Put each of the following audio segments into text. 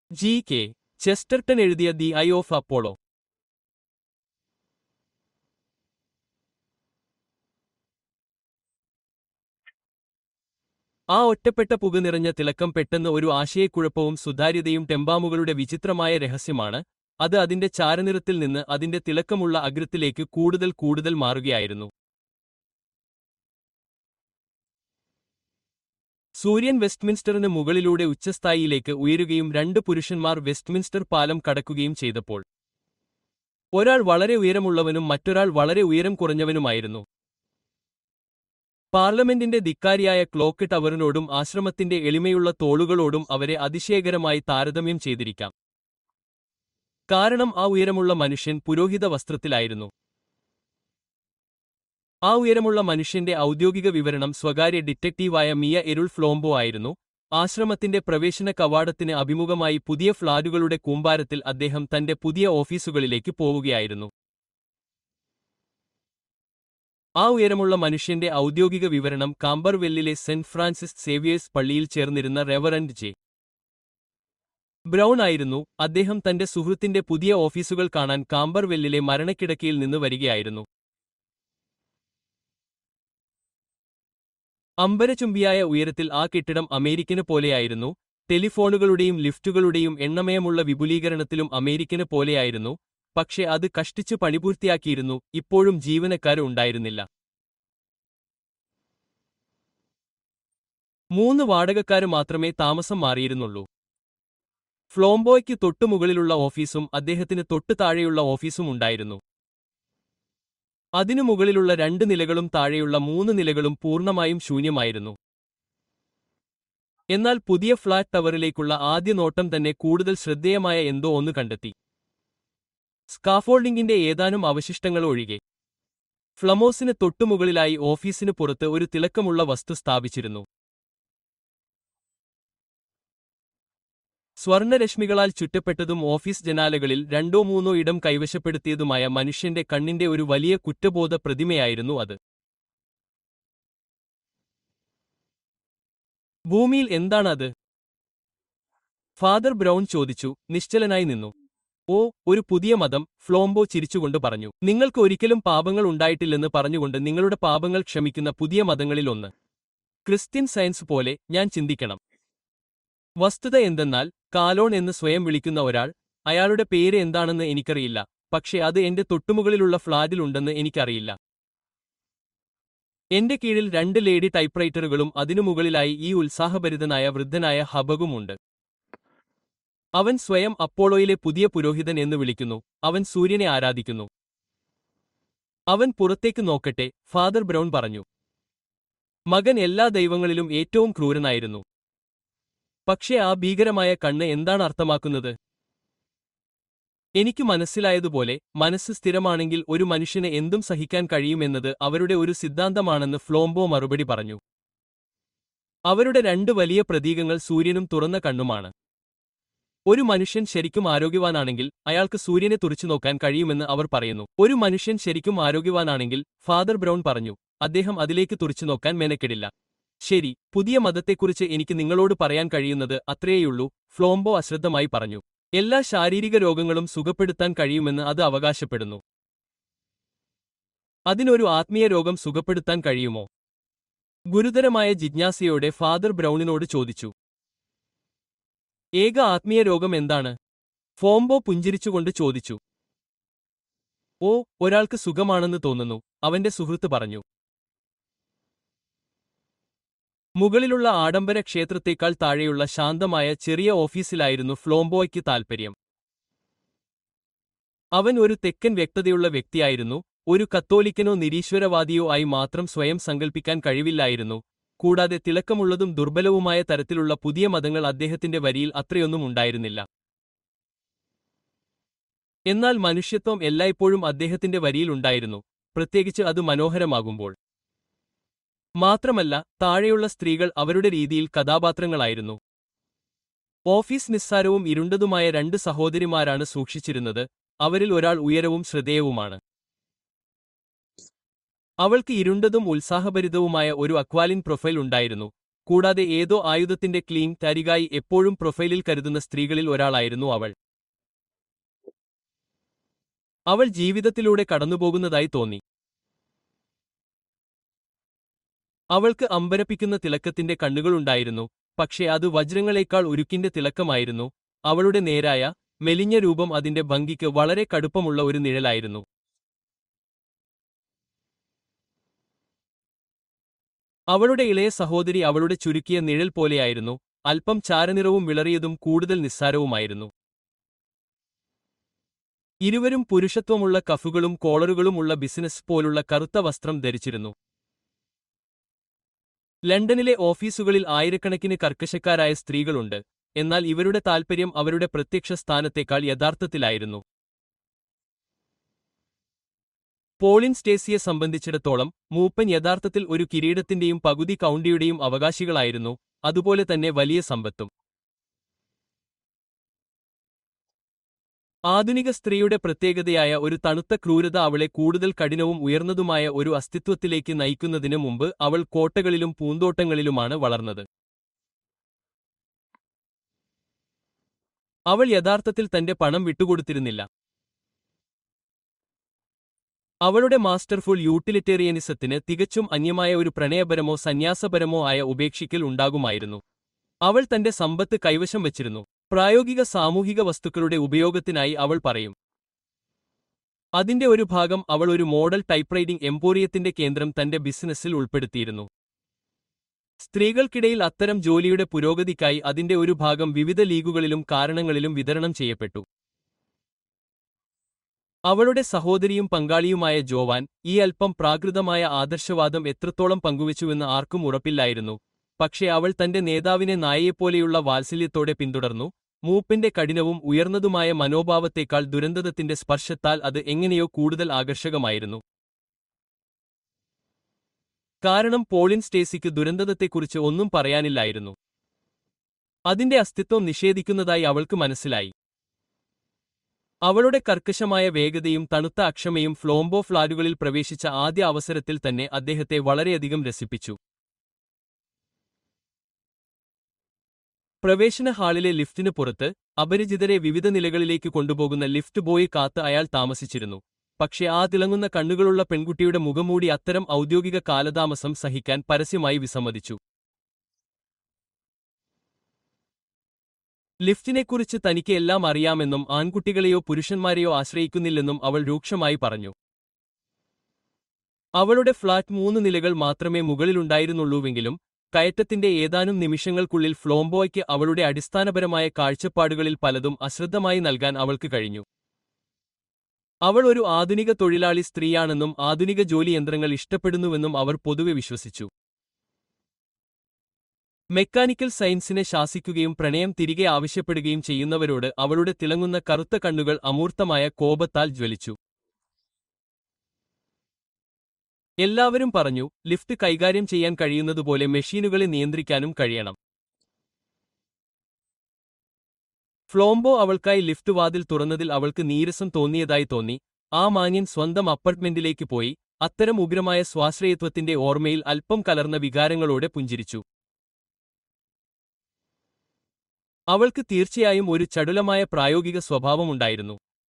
G K Chesterton എഴുതിയ the eye of Apollo ആ ഒറ്റപ്പെട്ട പുക നിറഞ്ഞ തിളക്കം പെട്ടെന്ന് ഒരു ആശയക്കുഴപ്പവും സുതാര്യതയും ടെമ്പാമുകളുടെ വിചിത്രമായ രഹസ്യമാണ് അത് അതിന്റെ ചാരനിറത്തിൽ നിന്ന് അതിന്റെ തിളക്കമുള്ള അഗ്രത്തിലേക്ക് കൂടുതൽ കൂടുതൽ മാറുകയായിരുന്നു സൂര്യൻ വെസ്റ്റ്മിൻസ്റ്ററിന് മുകളിലൂടെ ഉച്ചസ്ഥായിയിലേക്ക് ഉയരുകയും രണ്ട് പുരുഷന്മാർ വെസ്റ്റ്മിൻസ്റ്റർ പാലം കടക്കുകയും ചെയ്തപ്പോൾ ഒരാൾ വളരെ ഉയരമുള്ളവനും മറ്റൊരാൾ വളരെ ഉയരം കുറഞ്ഞവനുമായിരുന്നു പാർലമെന്റിന്റെ ധിക്കാരിയായ ക്ലോക്ക് ടവറിനോടും ആശ്രമത്തിന്റെ എളിമയുള്ള തോളുകളോടും അവരെ അതിശയകരമായി താരതമ്യം ചെയ്തിരിക്കാം കാരണം ആ ഉയരമുള്ള മനുഷ്യൻ പുരോഹിത വസ്ത്രത്തിലായിരുന്നു ആ ഉയരമുള്ള മനുഷ്യന്റെ ഔദ്യോഗിക വിവരണം സ്വകാര്യ ഡിറ്റക്റ്റീവായ മിയ എരുൾ ഫ്ലോംബോ ആയിരുന്നു ആശ്രമത്തിന്റെ പ്രവേശന കവാടത്തിന് അഭിമുഖമായി പുതിയ ഫ്ളാറ്റുകളുടെ കൂമ്പാരത്തിൽ അദ്ദേഹം തന്റെ പുതിയ ഓഫീസുകളിലേക്ക് പോവുകയായിരുന്നു ആ ഉയരമുള്ള മനുഷ്യന്റെ ഔദ്യോഗിക വിവരണം കാംബർവെല്ലിലെ സെന്റ് ഫ്രാൻസിസ് സേവിയേഴ്സ് പള്ളിയിൽ ചേർന്നിരുന്ന റെവറന്റ് ജെ ബ്രൗൺ ആയിരുന്നു അദ്ദേഹം തന്റെ സുഹൃത്തിന്റെ പുതിയ ഓഫീസുകൾ കാണാൻ കാംബർവെല്ലിലെ മരണക്കിടക്കയിൽ നിന്ന് വരികയായിരുന്നു അമ്പരചുംബിയായ ഉയരത്തിൽ ആ കെട്ടിടം അമേരിക്കന് പോലെയായിരുന്നു ടെലിഫോണുകളുടെയും ലിഫ്റ്റുകളുടെയും എണ്ണമയമുള്ള വിപുലീകരണത്തിലും അമേരിക്കന് പോലെയായിരുന്നു പക്ഷെ അത് കഷ്ടിച്ച് പണിപൂർത്തിയാക്കിയിരുന്നു ഇപ്പോഴും ജീവനക്കാർ ഉണ്ടായിരുന്നില്ല മൂന്ന് വാടകക്കാര് മാത്രമേ താമസം മാറിയിരുന്നുള്ളൂ ഫ്ലോംബോയ്ക്ക് തൊട്ടുമുകളിലുള്ള ഓഫീസും അദ്ദേഹത്തിന് തൊട്ടു താഴെയുള്ള ഓഫീസും ഉണ്ടായിരുന്നു അതിനു മുകളിലുള്ള രണ്ട് നിലകളും താഴെയുള്ള മൂന്ന് നിലകളും പൂർണ്ണമായും ശൂന്യമായിരുന്നു എന്നാൽ പുതിയ ഫ്ളാറ്റ് ടവറിലേക്കുള്ള ആദ്യ നോട്ടം തന്നെ കൂടുതൽ ശ്രദ്ധേയമായ എന്തോ ഒന്ന് കണ്ടെത്തി സ്കാഫോൾഡിംഗിന്റെ ഏതാനും അവശിഷ്ടങ്ങൾ ഒഴികെ ഫ്ലമോസിന് തൊട്ടുമുകളിലായി ഓഫീസിന് പുറത്ത് ഒരു തിളക്കമുള്ള വസ്തു സ്ഥാപിച്ചിരുന്നു സ്വർണരശ്മികളാൽ ചുറ്റപ്പെട്ടതും ഓഫീസ് ജനാലകളിൽ രണ്ടോ മൂന്നോ ഇടം കൈവശപ്പെടുത്തിയതുമായ മനുഷ്യന്റെ കണ്ണിന്റെ ഒരു വലിയ കുറ്റബോധ പ്രതിമയായിരുന്നു അത് ഭൂമിയിൽ എന്താണ് അത് ഫാദർ ബ്രൗൺ ചോദിച്ചു നിശ്ചലനായി നിന്നു ഓ ഒരു പുതിയ മതം ഫ്ലോംബോ ചിരിച്ചുകൊണ്ട് പറഞ്ഞു നിങ്ങൾക്ക് ഒരിക്കലും പാപങ്ങൾ ഉണ്ടായിട്ടില്ലെന്ന് പറഞ്ഞുകൊണ്ട് നിങ്ങളുടെ പാപങ്ങൾ ക്ഷമിക്കുന്ന പുതിയ മതങ്ങളിൽ ഒന്ന് ക്രിസ്ത്യൻ സയൻസ് പോലെ ഞാൻ ചിന്തിക്കണം വസ്തുത എന്തെന്നാൽ കാലോൺ എന്ന് സ്വയം വിളിക്കുന്ന ഒരാൾ അയാളുടെ പേര് എന്താണെന്ന് എനിക്കറിയില്ല പക്ഷെ അത് എന്റെ തൊട്ടുമുകളിലുള്ള ഫ്ളാറ്റിലുണ്ടെന്ന് എനിക്കറിയില്ല എന്റെ കീഴിൽ രണ്ട് ലേഡി ടൈപ്പ്റൈറ്ററുകളും അതിനു മുകളിലായി ഈ ഉത്സാഹഭരിതനായ വൃദ്ധനായ ഹബകുമുണ്ട് അവൻ സ്വയം അപ്പോളോയിലെ പുതിയ പുരോഹിതൻ എന്ന് വിളിക്കുന്നു അവൻ സൂര്യനെ ആരാധിക്കുന്നു അവൻ പുറത്തേക്ക് നോക്കട്ടെ ഫാദർ ബ്രൗൺ പറഞ്ഞു മകൻ എല്ലാ ദൈവങ്ങളിലും ഏറ്റവും ക്രൂരനായിരുന്നു പക്ഷേ ആ ഭീകരമായ കണ്ണ് എന്താണ് അർത്ഥമാക്കുന്നത് എനിക്ക് മനസ്സിലായതുപോലെ മനസ്സ് സ്ഥിരമാണെങ്കിൽ ഒരു മനുഷ്യന് എന്തും സഹിക്കാൻ കഴിയുമെന്നത് അവരുടെ ഒരു സിദ്ധാന്തമാണെന്ന് ഫ്ലോംബോ മറുപടി പറഞ്ഞു അവരുടെ രണ്ട് വലിയ പ്രതീകങ്ങൾ സൂര്യനും തുറന്ന കണ്ണുമാണ് ഒരു മനുഷ്യൻ ശരിക്കും ആരോഗ്യവാനാണെങ്കിൽ അയാൾക്ക് സൂര്യനെ തുറിച്ചുനോക്കാൻ കഴിയുമെന്ന് അവർ പറയുന്നു ഒരു മനുഷ്യൻ ശരിക്കും ആരോഗ്യവാനാണെങ്കിൽ ഫാദർ ബ്രൗൺ പറഞ്ഞു അദ്ദേഹം അതിലേക്ക് തുറിച്ചുനോക്കാൻ മെനക്കെടില്ല ശരി പുതിയ മതത്തെക്കുറിച്ച് എനിക്ക് നിങ്ങളോട് പറയാൻ കഴിയുന്നത് അത്രയേയുള്ളൂ ഫ്ലോംബോ അശ്രദ്ധമായി പറഞ്ഞു എല്ലാ ശാരീരിക രോഗങ്ങളും സുഖപ്പെടുത്താൻ കഴിയുമെന്ന് അത് അവകാശപ്പെടുന്നു അതിനൊരു ആത്മീയ രോഗം സുഖപ്പെടുത്താൻ കഴിയുമോ ഗുരുതരമായ ജിജ്ഞാസയോടെ ഫാദർ ബ്രൗണിനോട് ചോദിച്ചു ഏക ആത്മീയ രോഗം എന്താണ് ഫോംബോ പുഞ്ചിരിച്ചുകൊണ്ട് ചോദിച്ചു ഓ ഒരാൾക്ക് സുഖമാണെന്ന് തോന്നുന്നു അവന്റെ സുഹൃത്ത് പറഞ്ഞു മുകളിലുള്ള ആഡംബര ക്ഷേത്രത്തേക്കാൾ താഴെയുള്ള ശാന്തമായ ചെറിയ ഓഫീസിലായിരുന്നു ഫ്ലോംബോയ്ക്ക് താൽപ്പര്യം അവൻ ഒരു തെക്കൻ വ്യക്തതയുള്ള വ്യക്തിയായിരുന്നു ഒരു കത്തോലിക്കനോ നിരീശ്വരവാദിയോ ആയി മാത്രം സ്വയം സങ്കൽപ്പിക്കാൻ കഴിവില്ലായിരുന്നു കൂടാതെ തിളക്കമുള്ളതും ദുർബലവുമായ തരത്തിലുള്ള പുതിയ മതങ്ങൾ അദ്ദേഹത്തിന്റെ വരിയിൽ അത്രയൊന്നും ഉണ്ടായിരുന്നില്ല എന്നാൽ മനുഷ്യത്വം എല്ലായ്പ്പോഴും അദ്ദേഹത്തിന്റെ വരിയിൽ ഉണ്ടായിരുന്നു പ്രത്യേകിച്ച് അത് മനോഹരമാകുമ്പോൾ മാത്രമല്ല താഴെയുള്ള സ്ത്രീകൾ അവരുടെ രീതിയിൽ കഥാപാത്രങ്ങളായിരുന്നു ഓഫീസ് നിസ്സാരവും ഇരുണ്ടതുമായ രണ്ട് സഹോദരിമാരാണ് സൂക്ഷിച്ചിരുന്നത് അവരിൽ ഒരാൾ ഉയരവും ശ്രദ്ധേയവുമാണ് അവൾക്ക് ഇരുണ്ടതും ഉത്സാഹഭരിതവുമായ ഒരു അക്വാലിൻ പ്രൊഫൈൽ ഉണ്ടായിരുന്നു കൂടാതെ ഏതോ ആയുധത്തിന്റെ ക്ലീൻ തരികായി എപ്പോഴും പ്രൊഫൈലിൽ കരുതുന്ന സ്ത്രീകളിൽ ഒരാളായിരുന്നു അവൾ അവൾ ജീവിതത്തിലൂടെ കടന്നുപോകുന്നതായി തോന്നി അവൾക്ക് അമ്പരപ്പിക്കുന്ന തിളക്കത്തിന്റെ കണ്ണുകളുണ്ടായിരുന്നു പക്ഷേ അത് വജ്രങ്ങളേക്കാൾ ഉരുക്കിന്റെ തിളക്കമായിരുന്നു അവളുടെ നേരായ മെലിഞ്ഞ രൂപം അതിന്റെ ഭംഗിക്ക് വളരെ കടുപ്പമുള്ള ഒരു നിഴലായിരുന്നു അവളുടെ ഇളയ സഹോദരി അവളുടെ ചുരുക്കിയ നിഴൽ പോലെയായിരുന്നു അല്പം ചാരനിറവും വിളറിയതും കൂടുതൽ നിസ്സാരവുമായിരുന്നു ഇരുവരും പുരുഷത്വമുള്ള കഫുകളും കോളറുകളും ഉള്ള ബിസിനസ് പോലുള്ള കറുത്ത വസ്ത്രം ധരിച്ചിരുന്നു ലണ്ടനിലെ ഓഫീസുകളിൽ ആയിരക്കണക്കിന് കർക്കശക്കാരായ സ്ത്രീകളുണ്ട് എന്നാൽ ഇവരുടെ താൽപ്പര്യം അവരുടെ പ്രത്യക്ഷ സ്ഥാനത്തേക്കാൾ യഥാർത്ഥത്തിലായിരുന്നു പോളിൻ സ്റ്റേസിയെ സംബന്ധിച്ചിടത്തോളം മൂപ്പൻ യഥാർത്ഥത്തിൽ ഒരു കിരീടത്തിന്റെയും പകുതി കൗണ്ടിയുടെയും അവകാശികളായിരുന്നു അതുപോലെ തന്നെ വലിയ സമ്പത്തും ആധുനിക സ്ത്രീയുടെ പ്രത്യേകതയായ ഒരു തണുത്ത ക്രൂരത അവളെ കൂടുതൽ കഠിനവും ഉയർന്നതുമായ ഒരു അസ്തിത്വത്തിലേക്ക് നയിക്കുന്നതിന് മുമ്പ് അവൾ കോട്ടകളിലും പൂന്തോട്ടങ്ങളിലുമാണ് വളർന്നത് അവൾ യഥാർത്ഥത്തിൽ തന്റെ പണം വിട്ടുകൊടുത്തിരുന്നില്ല അവളുടെ മാസ്റ്റർഫുൾ യൂട്ടിലിറ്റേറിയനിസത്തിന് തികച്ചും അന്യമായ ഒരു പ്രണയപരമോ സന്യാസപരമോ ആയ ഉപേക്ഷിക്കൽ ഉണ്ടാകുമായിരുന്നു അവൾ തന്റെ സമ്പത്ത് കൈവശം വച്ചിരുന്നു പ്രായോഗിക സാമൂഹിക വസ്തുക്കളുടെ ഉപയോഗത്തിനായി അവൾ പറയും അതിന്റെ ഒരു ഭാഗം അവൾ ഒരു മോഡൽ ടൈപ്പ്റൈറ്റിംഗ് എംപോറിയത്തിന്റെ കേന്ദ്രം തന്റെ ബിസിനസ്സിൽ ഉൾപ്പെടുത്തിയിരുന്നു സ്ത്രീകൾക്കിടയിൽ അത്തരം ജോലിയുടെ പുരോഗതിക്കായി അതിന്റെ ഒരു ഭാഗം വിവിധ ലീഗുകളിലും കാരണങ്ങളിലും വിതരണം ചെയ്യപ്പെട്ടു അവളുടെ സഹോദരിയും പങ്കാളിയുമായ ജോവാൻ ഈ അല്പം പ്രാകൃതമായ ആദർശവാദം എത്രത്തോളം പങ്കുവച്ചുവെന്ന് ആർക്കും ഉറപ്പില്ലായിരുന്നു പക്ഷേ അവൾ തന്റെ നേതാവിനെ നായയെപ്പോലെയുള്ള വാത്സല്യത്തോടെ പിന്തുടർന്നു മൂപ്പിന്റെ കഠിനവും ഉയർന്നതുമായ മനോഭാവത്തേക്കാൾ ദുരന്തത്തിന്റെ സ്പർശത്താൽ അത് എങ്ങനെയോ കൂടുതൽ ആകർഷകമായിരുന്നു കാരണം പോളിൻ സ്റ്റേസിക്ക് ദുരന്തത്തെക്കുറിച്ച് ഒന്നും പറയാനില്ലായിരുന്നു അതിന്റെ അസ്തിത്വം നിഷേധിക്കുന്നതായി അവൾക്ക് മനസ്സിലായി അവളുടെ കർക്കശമായ വേഗതയും തണുത്ത അക്ഷമയും ഫ്ലോംബോ ഫ്ലാറ്റുകളിൽ പ്രവേശിച്ച ആദ്യ അവസരത്തിൽ തന്നെ അദ്ദേഹത്തെ വളരെയധികം രസിപ്പിച്ചു പ്രവേശന ഹാളിലെ ലിഫ്റ്റിന് പുറത്ത് അപരിചിതരെ വിവിധ നിലകളിലേക്ക് കൊണ്ടുപോകുന്ന ലിഫ്റ്റ് ബോയ് കാത്ത് അയാൾ താമസിച്ചിരുന്നു പക്ഷേ ആ തിളങ്ങുന്ന കണ്ണുകളുള്ള പെൺകുട്ടിയുടെ മുഖംമൂടി അത്തരം ഔദ്യോഗിക കാലതാമസം സഹിക്കാൻ പരസ്യമായി വിസമ്മതിച്ചു ലിഫ്റ്റിനെക്കുറിച്ച് തനിക്ക് എല്ലാം അറിയാമെന്നും ആൺകുട്ടികളെയോ പുരുഷന്മാരെയോ ആശ്രയിക്കുന്നില്ലെന്നും അവൾ രൂക്ഷമായി പറഞ്ഞു അവളുടെ ഫ്ളാറ്റ് മൂന്ന് നിലകൾ മാത്രമേ മുകളിലുണ്ടായിരുന്നുള്ളൂവെങ്കിലും കയറ്റത്തിന്റെ ഏതാനും നിമിഷങ്ങൾക്കുള്ളിൽ ഫ്ലോംബോയ്ക്ക് അവളുടെ അടിസ്ഥാനപരമായ കാഴ്ചപ്പാടുകളിൽ പലതും അശ്രദ്ധമായി നൽകാൻ അവൾക്ക് കഴിഞ്ഞു അവൾ ഒരു ആധുനിക തൊഴിലാളി സ്ത്രീയാണെന്നും ആധുനിക ജോലിയന്ത്രങ്ങൾ ഇഷ്ടപ്പെടുന്നുവെന്നും അവർ പൊതുവെ വിശ്വസിച്ചു മെക്കാനിക്കൽ സയൻസിനെ ശാസിക്കുകയും പ്രണയം തിരികെ ആവശ്യപ്പെടുകയും ചെയ്യുന്നവരോട് അവളുടെ തിളങ്ങുന്ന കറുത്ത കണ്ണുകൾ അമൂർത്തമായ കോപത്താൽ ജ്വലിച്ചു എല്ലാവരും പറഞ്ഞു ലിഫ്റ്റ് കൈകാര്യം ചെയ്യാൻ കഴിയുന്നതുപോലെ മെഷീനുകളെ നിയന്ത്രിക്കാനും കഴിയണം ഫ്ലോംബോ അവൾക്കായി ലിഫ്റ്റ് വാതിൽ തുറന്നതിൽ അവൾക്ക് നീരസം തോന്നിയതായി തോന്നി ആ മാന്യൻ സ്വന്തം അപ്പാർട്ട്മെന്റിലേക്ക് പോയി അത്തരം ഉഗ്രമായ സ്വാശ്രയത്വത്തിന്റെ ഓർമ്മയിൽ അല്പം കലർന്ന വികാരങ്ങളോടെ പുഞ്ചിരിച്ചു അവൾക്ക് തീർച്ചയായും ഒരു ചടുലമായ പ്രായോഗിക സ്വഭാവമുണ്ടായിരുന്നു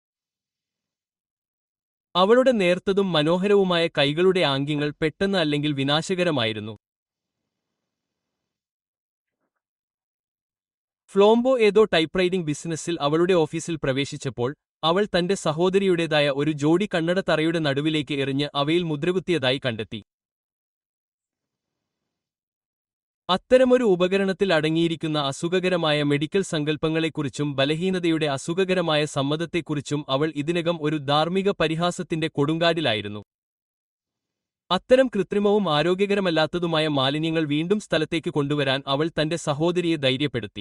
അവളുടെ നേർത്തതും മനോഹരവുമായ കൈകളുടെ ആംഗ്യങ്ങൾ പെട്ടെന്ന് അല്ലെങ്കിൽ വിനാശകരമായിരുന്നു ഫ്ലോംബോ ഏതോ ടൈപ്പ്റൈറ്റിംഗ് ബിസിനസ്സിൽ അവളുടെ ഓഫീസിൽ പ്രവേശിച്ചപ്പോൾ അവൾ തന്റെ സഹോദരിയുടേതായ ഒരു ജോഡി കണ്ണട തറയുടെ നടുവിലേക്ക് എറിഞ്ഞ് അവയിൽ മുദ്രകുത്തിയതായി കണ്ടെത്തി അത്തരമൊരു ഉപകരണത്തിൽ അടങ്ങിയിരിക്കുന്ന അസുഖകരമായ മെഡിക്കൽ സങ്കല്പങ്ങളെക്കുറിച്ചും ബലഹീനതയുടെ അസുഖകരമായ സമ്മതത്തെക്കുറിച്ചും അവൾ ഇതിനകം ഒരു ധാർമ്മിക പരിഹാസത്തിന്റെ കൊടുങ്കാടിലായിരുന്നു അത്തരം കൃത്രിമവും ആരോഗ്യകരമല്ലാത്തതുമായ മാലിന്യങ്ങൾ വീണ്ടും സ്ഥലത്തേക്ക് കൊണ്ടുവരാൻ അവൾ തന്റെ സഹോദരിയെ ധൈര്യപ്പെടുത്തി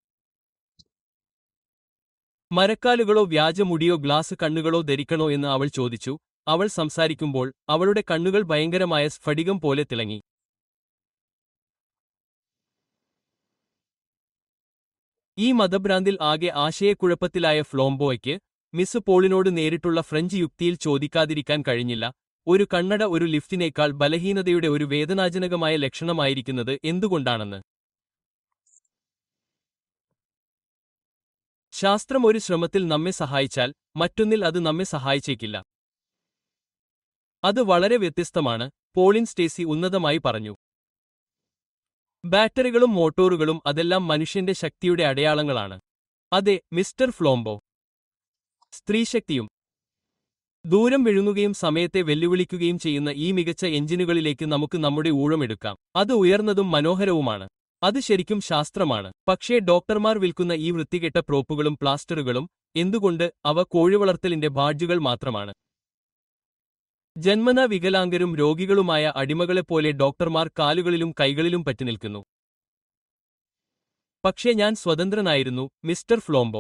മരക്കാലുകളോ വ്യാജമുടിയോ ഗ്ലാസ് കണ്ണുകളോ ധരിക്കണോ എന്ന് അവൾ ചോദിച്ചു അവൾ സംസാരിക്കുമ്പോൾ അവളുടെ കണ്ണുകൾ ഭയങ്കരമായ സ്ഫടികം പോലെ തിളങ്ങി ഈ മതഭ്രാന്തിൽ ആകെ ആശയക്കുഴപ്പത്തിലായ ഫ്ലോംബോയ്ക്ക് മിസ് പോളിനോട് നേരിട്ടുള്ള ഫ്രഞ്ച് യുക്തിയിൽ ചോദിക്കാതിരിക്കാൻ കഴിഞ്ഞില്ല ഒരു കണ്ണട ഒരു ലിഫ്റ്റിനേക്കാൾ ബലഹീനതയുടെ ഒരു വേദനാജനകമായ ലക്ഷണമായിരിക്കുന്നത് എന്തുകൊണ്ടാണെന്ന് ശാസ്ത്രം ഒരു ശ്രമത്തിൽ നമ്മെ സഹായിച്ചാൽ മറ്റൊന്നിൽ അത് നമ്മെ സഹായിച്ചേക്കില്ല അത് വളരെ വ്യത്യസ്തമാണ് പോളിൻ സ്റ്റേസി ഉന്നതമായി പറഞ്ഞു ബാറ്ററികളും മോട്ടോറുകളും അതെല്ലാം മനുഷ്യന്റെ ശക്തിയുടെ അടയാളങ്ങളാണ് അതെ മിസ്റ്റർ ഫ്ലോംബോ സ്ത്രീശക്തിയും ദൂരം വിഴുങ്ങുകയും സമയത്തെ വെല്ലുവിളിക്കുകയും ചെയ്യുന്ന ഈ മികച്ച എഞ്ചിനുകളിലേക്ക് നമുക്ക് നമ്മുടെ ഊഴമെടുക്കാം അത് ഉയർന്നതും മനോഹരവുമാണ് അത് ശരിക്കും ശാസ്ത്രമാണ് പക്ഷേ ഡോക്ടർമാർ വിൽക്കുന്ന ഈ വൃത്തികെട്ട പ്രോപ്പുകളും പ്ലാസ്റ്ററുകളും എന്തുകൊണ്ട് അവ കോഴിവളർത്തലിന്റെ ബാഡ്ജുകൾ മാത്രമാണ് ജന്മന വികലാംഗരും രോഗികളുമായ അടിമകളെപ്പോലെ ഡോക്ടർമാർ കാലുകളിലും കൈകളിലും പറ്റി നിൽക്കുന്നു പക്ഷേ ഞാൻ സ്വതന്ത്രനായിരുന്നു മിസ്റ്റർ ഫ്ലോംബോ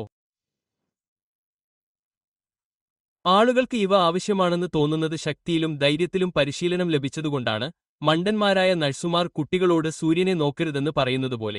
ആളുകൾക്ക് ഇവ ആവശ്യമാണെന്ന് തോന്നുന്നത് ശക്തിയിലും ധൈര്യത്തിലും പരിശീലനം ലഭിച്ചതുകൊണ്ടാണ് മണ്ടന്മാരായ നഴ്സുമാർ കുട്ടികളോട് സൂര്യനെ നോക്കരുതെന്ന് പറയുന്നതുപോലെ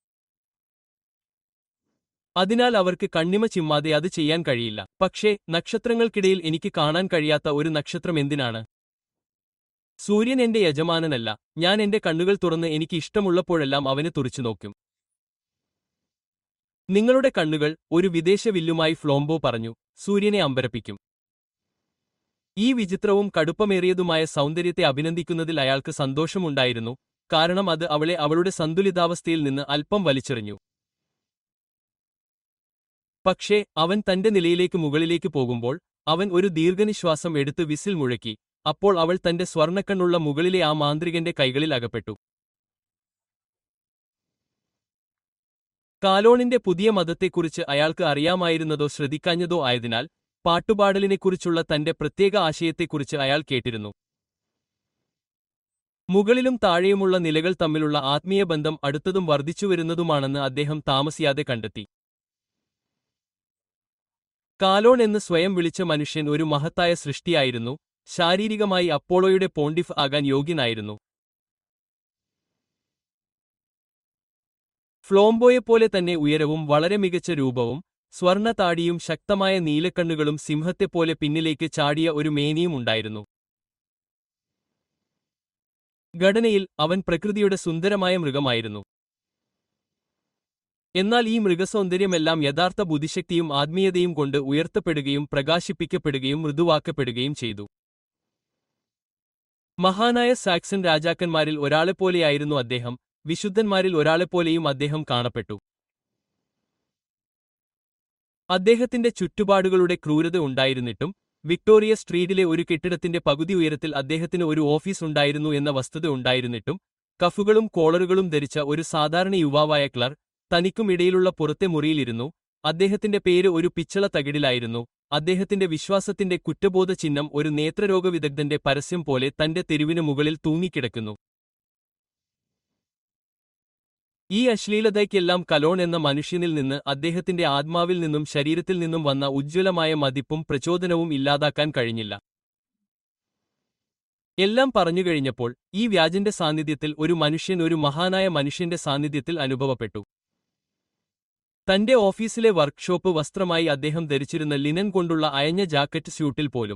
അതിനാൽ അവർക്ക് കണ്ണിമ ചിമ്മാതെ അത് ചെയ്യാൻ കഴിയില്ല പക്ഷേ നക്ഷത്രങ്ങൾക്കിടയിൽ എനിക്ക് കാണാൻ കഴിയാത്ത ഒരു നക്ഷത്രം എന്തിനാണ് സൂര്യൻ എന്റെ യജമാനനല്ല ഞാൻ എന്റെ കണ്ണുകൾ തുറന്ന് എനിക്ക് ഇഷ്ടമുള്ളപ്പോഴെല്ലാം അവനെ തുറിച്ചു നോക്കും നിങ്ങളുടെ കണ്ണുകൾ ഒരു വിദേശ വില്ലുമായി ഫ്ലോംബോ പറഞ്ഞു സൂര്യനെ അമ്പരപ്പിക്കും ഈ വിചിത്രവും കടുപ്പമേറിയതുമായ സൗന്ദര്യത്തെ അഭിനന്ദിക്കുന്നതിൽ അയാൾക്ക് സന്തോഷമുണ്ടായിരുന്നു കാരണം അത് അവളെ അവളുടെ സന്തുലിതാവസ്ഥയിൽ നിന്ന് അല്പം വലിച്ചെറിഞ്ഞു പക്ഷേ അവൻ തന്റെ നിലയിലേക്ക് മുകളിലേക്ക് പോകുമ്പോൾ അവൻ ഒരു ദീർഘനിശ്വാസം എടുത്ത് വിസിൽ മുഴക്കി അപ്പോൾ അവൾ തന്റെ സ്വർണ്ണക്കണ്ണുള്ള മുകളിലെ ആ മാന്ത്രികന്റെ കൈകളിൽ അകപ്പെട്ടു കാലോണിന്റെ പുതിയ മതത്തെക്കുറിച്ച് അയാൾക്ക് അറിയാമായിരുന്നതോ ശ്രദ്ധിക്കാഞ്ഞതോ ആയതിനാൽ പാട്ടുപാടലിനെക്കുറിച്ചുള്ള തന്റെ പ്രത്യേക ആശയത്തെക്കുറിച്ച് അയാൾ കേട്ടിരുന്നു മുകളിലും താഴെയുമുള്ള നിലകൾ തമ്മിലുള്ള ആത്മീയ ബന്ധം അടുത്തതും വർദ്ധിച്ചുവരുന്നതുമാണെന്ന് അദ്ദേഹം താമസിയാതെ കണ്ടെത്തി കാലോൺ എന്ന് സ്വയം വിളിച്ച മനുഷ്യൻ ഒരു മഹത്തായ സൃഷ്ടിയായിരുന്നു ശാരീരികമായി അപ്പോളോയുടെ പോണ്ടിഫ് ആകാൻ യോഗ്യനായിരുന്നു ഫ്ലോംബോയെപ്പോലെ തന്നെ ഉയരവും വളരെ മികച്ച രൂപവും സ്വർണ്ണ താടിയും ശക്തമായ നീലക്കണ്ണുകളും സിംഹത്തെപ്പോലെ പിന്നിലേക്ക് ചാടിയ ഒരു മേനിയും ഉണ്ടായിരുന്നു ഘടനയിൽ അവൻ പ്രകൃതിയുടെ സുന്ദരമായ മൃഗമായിരുന്നു എന്നാൽ ഈ മൃഗസൗന്ദര്യമെല്ലാം യഥാർത്ഥ ബുദ്ധിശക്തിയും ആത്മീയതയും കൊണ്ട് ഉയർത്തപ്പെടുകയും പ്രകാശിപ്പിക്കപ്പെടുകയും മൃദുവാക്കപ്പെടുകയും ചെയ്തു മഹാനായ സാക്സൺ രാജാക്കന്മാരിൽ ഒരാളെപ്പോലെയായിരുന്നു അദ്ദേഹം വിശുദ്ധന്മാരിൽ ഒരാളെപ്പോലെയും അദ്ദേഹം കാണപ്പെട്ടു അദ്ദേഹത്തിന്റെ ചുറ്റുപാടുകളുടെ ക്രൂരത ഉണ്ടായിരുന്നിട്ടും വിക്ടോറിയ സ്ട്രീറ്റിലെ ഒരു കെട്ടിടത്തിന്റെ പകുതി ഉയരത്തിൽ അദ്ദേഹത്തിന് ഒരു ഓഫീസ് ഉണ്ടായിരുന്നു എന്ന വസ്തുത ഉണ്ടായിരുന്നിട്ടും കഫുകളും കോളറുകളും ധരിച്ച ഒരു സാധാരണ യുവാവായ ക്ലർ തനിക്കും ഇടയിലുള്ള പുറത്തെ മുറിയിലിരുന്നു അദ്ദേഹത്തിന്റെ പേര് ഒരു പിച്ചള തകിടിലായിരുന്നു അദ്ദേഹത്തിന്റെ വിശ്വാസത്തിന്റെ കുറ്റബോധ ചിഹ്നം ഒരു നേത്രരോഗ വിദഗ്ധന്റെ പരസ്യം പോലെ തന്റെ തെരുവിന് മുകളിൽ തൂങ്ങിക്കിടക്കുന്നു ഈ അശ്ലീലതയ്ക്കെല്ലാം കലോൺ എന്ന മനുഷ്യനിൽ നിന്ന് അദ്ദേഹത്തിന്റെ ആത്മാവിൽ നിന്നും ശരീരത്തിൽ നിന്നും വന്ന ഉജ്ജ്വലമായ മതിപ്പും പ്രചോദനവും ഇല്ലാതാക്കാൻ കഴിഞ്ഞില്ല എല്ലാം പറഞ്ഞുകഴിഞ്ഞപ്പോൾ ഈ വ്യാജന്റെ സാന്നിധ്യത്തിൽ ഒരു മനുഷ്യൻ ഒരു മഹാനായ മനുഷ്യന്റെ സാന്നിധ്യത്തിൽ അനുഭവപ്പെട്ടു തന്റെ ഓഫീസിലെ വർക്ക്ഷോപ്പ് വസ്ത്രമായി അദ്ദേഹം ധരിച്ചിരുന്ന ലിനൻ കൊണ്ടുള്ള അയഞ്ഞ ജാക്കറ്റ് സ്യൂട്ടിൽ പോലും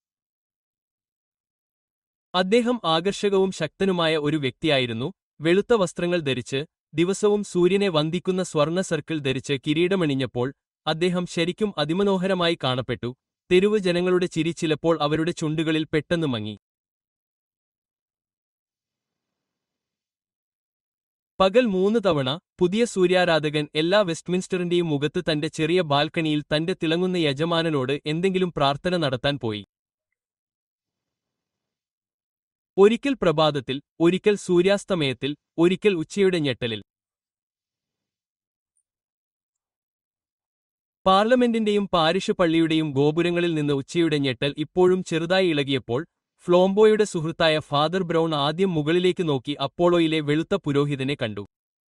അദ്ദേഹം ആകർഷകവും ശക്തനുമായ ഒരു വ്യക്തിയായിരുന്നു വെളുത്ത വസ്ത്രങ്ങൾ ധരിച്ച് ദിവസവും സൂര്യനെ വന്ദിക്കുന്ന സ്വർണ്ണ സർക്കിൾ ധരിച്ച് കിരീടമണിഞ്ഞപ്പോൾ അദ്ദേഹം ശരിക്കും അതിമനോഹരമായി കാണപ്പെട്ടു തെരുവ് ജനങ്ങളുടെ ചിരി ചിലപ്പോൾ അവരുടെ ചുണ്ടുകളിൽ പെട്ടെന്ന് മങ്ങി പകൽ മൂന്ന് തവണ പുതിയ സൂര്യാരാധകൻ എല്ലാ വെസ്റ്റ്മിൻസ്റ്ററിന്റെയും മുഖത്ത് തന്റെ ചെറിയ ബാൽക്കണിയിൽ തന്റെ തിളങ്ങുന്ന യജമാനനോട് എന്തെങ്കിലും പ്രാർത്ഥന നടത്താൻ പോയി ഒരിക്കൽ പ്രഭാതത്തിൽ ഒരിക്കൽ സൂര്യാസ്തമയത്തിൽ ഒരിക്കൽ ഉച്ചയുടെ ഞെട്ടലിൽ പാർലമെന്റിന്റെയും പാരിഷ് പള്ളിയുടെയും ഗോപുരങ്ങളിൽ നിന്ന് ഉച്ചയുടെ ഞെട്ടൽ ഇപ്പോഴും ചെറുതായി ഇളകിയപ്പോൾ ഫ്ലോംബോയുടെ സുഹൃത്തായ ഫാദർ ബ്രൗൺ ആദ്യം മുകളിലേക്ക് നോക്കി അപ്പോളോയിലെ വെളുത്ത പുരോഹിതനെ കണ്ടു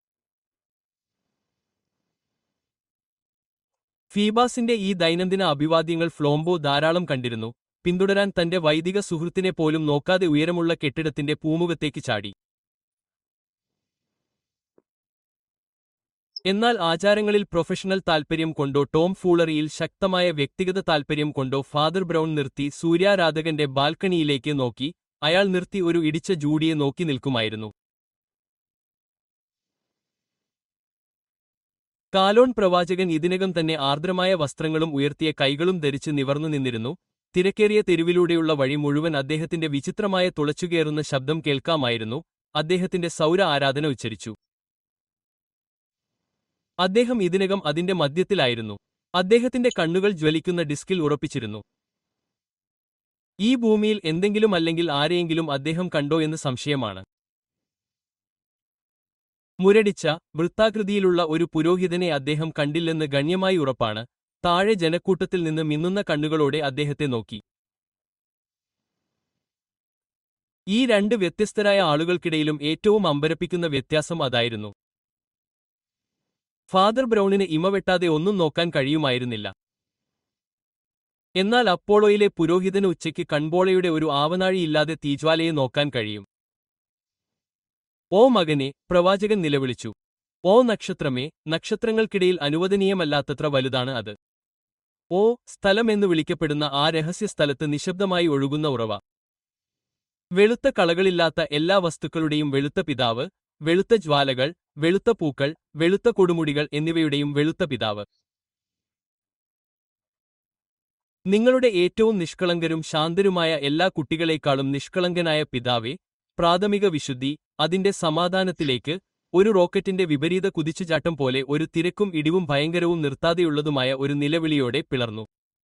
ഫീബാസിന്റെ ഈ ദൈനംദിന അഭിവാദ്യങ്ങൾ ഫ്ലോംബോ ധാരാളം കണ്ടിരുന്നു പിന്തുടരാൻ തന്റെ വൈദിക സുഹൃത്തിനെ പോലും നോക്കാതെ ഉയരമുള്ള കെട്ടിടത്തിന്റെ പൂമുഖത്തേക്ക് ചാടി എന്നാൽ ആചാരങ്ങളിൽ പ്രൊഫഷണൽ താൽപര്യം കൊണ്ടോ ടോം ഫൂളറിയിൽ ശക്തമായ വ്യക്തിഗത താൽപര്യം കൊണ്ടോ ഫാദർ ബ്രൗൺ നിർത്തി സൂര്യാരാധകന്റെ ബാൽക്കണിയിലേക്ക് നോക്കി അയാൾ നിർത്തി ഒരു ഇടിച്ച ജൂഡിയെ നോക്കി നിൽക്കുമായിരുന്നു കാലോൺ പ്രവാചകൻ ഇതിനകം തന്നെ ആർദ്രമായ വസ്ത്രങ്ങളും ഉയർത്തിയ കൈകളും ധരിച്ച് നിവർന്നു നിന്നിരുന്നു തിരക്കേറിയ തെരുവിലൂടെയുള്ള വഴി മുഴുവൻ അദ്ദേഹത്തിന്റെ വിചിത്രമായ തുളച്ചുകേറുന്ന ശബ്ദം കേൾക്കാമായിരുന്നു അദ്ദേഹത്തിന്റെ സൗര ആരാധന ഉച്ചരിച്ചു അദ്ദേഹം ഇതിനകം അതിന്റെ മധ്യത്തിലായിരുന്നു അദ്ദേഹത്തിന്റെ കണ്ണുകൾ ജ്വലിക്കുന്ന ഡിസ്കിൽ ഉറപ്പിച്ചിരുന്നു ഈ ഭൂമിയിൽ എന്തെങ്കിലും അല്ലെങ്കിൽ ആരെയെങ്കിലും അദ്ദേഹം കണ്ടോ എന്ന് സംശയമാണ് മുരടിച്ച വൃത്താകൃതിയിലുള്ള ഒരു പുരോഹിതനെ അദ്ദേഹം കണ്ടില്ലെന്ന് ഗണ്യമായി ഉറപ്പാണ് താഴെ ജനക്കൂട്ടത്തിൽ നിന്ന് മിന്നുന്ന കണ്ണുകളോടെ അദ്ദേഹത്തെ നോക്കി ഈ രണ്ട് വ്യത്യസ്തരായ ആളുകൾക്കിടയിലും ഏറ്റവും അമ്പരപ്പിക്കുന്ന വ്യത്യാസം അതായിരുന്നു ഫാദർ ബ്രൗണിന് ഇമവെട്ടാതെ ഒന്നും നോക്കാൻ കഴിയുമായിരുന്നില്ല എന്നാൽ അപ്പോളോയിലെ പുരോഹിതന് ഉച്ചയ്ക്ക് കൺപോളയുടെ ഒരു ആവനാഴിയില്ലാതെ തീജ്വാലയെ നോക്കാൻ കഴിയും ഓ മകനെ പ്രവാചകൻ നിലവിളിച്ചു ഓ നക്ഷത്രമേ നക്ഷത്രങ്ങൾക്കിടയിൽ അനുവദനീയമല്ലാത്തത്ര വലുതാണ് അത് ഓ സ്ഥലം എന്ന് വിളിക്കപ്പെടുന്ന ആ രഹസ്യ സ്ഥലത്ത് നിശബ്ദമായി ഒഴുകുന്ന ഉറവ വെളുത്ത കളകളില്ലാത്ത എല്ലാ വസ്തുക്കളുടെയും വെളുത്ത പിതാവ് വെളുത്ത ജ്വാലകൾ വെളുത്ത പൂക്കൾ വെളുത്ത കൊടുമുടികൾ എന്നിവയുടെയും വെളുത്ത പിതാവ് നിങ്ങളുടെ ഏറ്റവും നിഷ്കളങ്കരും ശാന്തരുമായ എല്ലാ കുട്ടികളെക്കാളും നിഷ്കളങ്കനായ പിതാവേ പ്രാഥമിക വിശുദ്ധി അതിന്റെ സമാധാനത്തിലേക്ക് ഒരു റോക്കറ്റിന്റെ വിപരീത കുതിച്ചുചാട്ടം പോലെ ഒരു തിരക്കും ഇടിവും ഭയങ്കരവും നിർത്താതെയുള്ളതുമായ ഒരു നിലവിളിയോടെ പിളർന്നു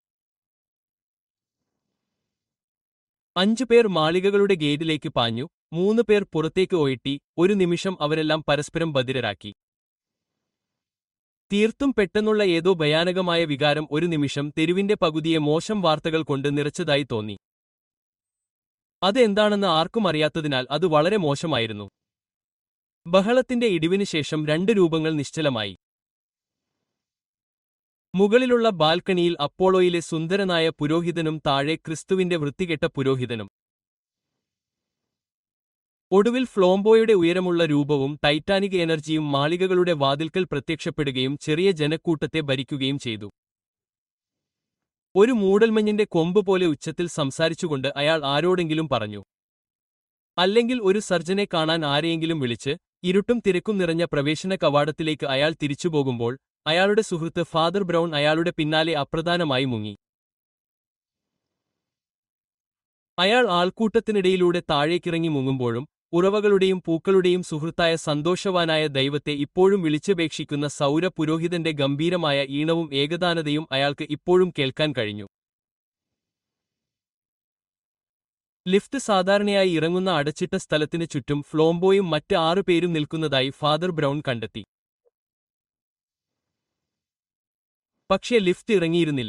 അഞ്ചുപേർ മാളികകളുടെ ഗേറ്റിലേക്ക് പാഞ്ഞു മൂന്ന് പേർ പുറത്തേക്ക് ഒയറ്റി ഒരു നിമിഷം അവരെല്ലാം പരസ്പരം ബധിരരാക്കി തീർത്തും പെട്ടെന്നുള്ള ഏതോ ഭയാനകമായ വികാരം ഒരു നിമിഷം തെരുവിന്റെ പകുതിയെ മോശം വാർത്തകൾ കൊണ്ട് നിറച്ചതായി തോന്നി അത് എന്താണെന്ന് ആർക്കും അറിയാത്തതിനാൽ അത് വളരെ മോശമായിരുന്നു ബഹളത്തിന്റെ ഇടിവിന് ശേഷം രണ്ട് രൂപങ്ങൾ നിശ്ചലമായി മുകളിലുള്ള ബാൽക്കണിയിൽ അപ്പോളോയിലെ സുന്ദരനായ പുരോഹിതനും താഴെ ക്രിസ്തുവിന്റെ വൃത്തികെട്ട പുരോഹിതനും ഒടുവിൽ ഫ്ലോംബോയുടെ ഉയരമുള്ള രൂപവും ടൈറ്റാനിക് എനർജിയും മാളികകളുടെ വാതിൽക്കൽ പ്രത്യക്ഷപ്പെടുകയും ചെറിയ ജനക്കൂട്ടത്തെ ഭരിക്കുകയും ചെയ്തു ഒരു മൂടൽമഞ്ഞിന്റെ കൊമ്പ് പോലെ ഉച്ചത്തിൽ സംസാരിച്ചുകൊണ്ട് അയാൾ ആരോടെങ്കിലും പറഞ്ഞു അല്ലെങ്കിൽ ഒരു സർജനെ കാണാൻ ആരെയെങ്കിലും വിളിച്ച് ഇരുട്ടും തിരക്കും നിറഞ്ഞ പ്രവേശന കവാടത്തിലേക്ക് അയാൾ തിരിച്ചുപോകുമ്പോൾ അയാളുടെ സുഹൃത്ത് ഫാദർ ബ്രൗൺ അയാളുടെ പിന്നാലെ അപ്രധാനമായി മുങ്ങി അയാൾ ആൾക്കൂട്ടത്തിനിടയിലൂടെ താഴേക്കിറങ്ങി മുങ്ങുമ്പോഴും ഉറവകളുടെയും പൂക്കളുടെയും സുഹൃത്തായ സന്തോഷവാനായ ദൈവത്തെ ഇപ്പോഴും വിളിച്ചപേക്ഷിക്കുന്ന സൗര പുരോഹിതന്റെ ഗംഭീരമായ ഈണവും ഏകദാനതയും അയാൾക്ക് ഇപ്പോഴും കേൾക്കാൻ കഴിഞ്ഞു ലിഫ്റ്റ് സാധാരണയായി ഇറങ്ങുന്ന അടച്ചിട്ട സ്ഥലത്തിന് ചുറ്റും ഫ്ലോംബോയും മറ്റ് ആറു പേരും നിൽക്കുന്നതായി ഫാദർ ബ്രൗൺ കണ്ടെത്തി പക്ഷേ ലിഫ്റ്റ് ഇറങ്ങിയിരുന്നില്ല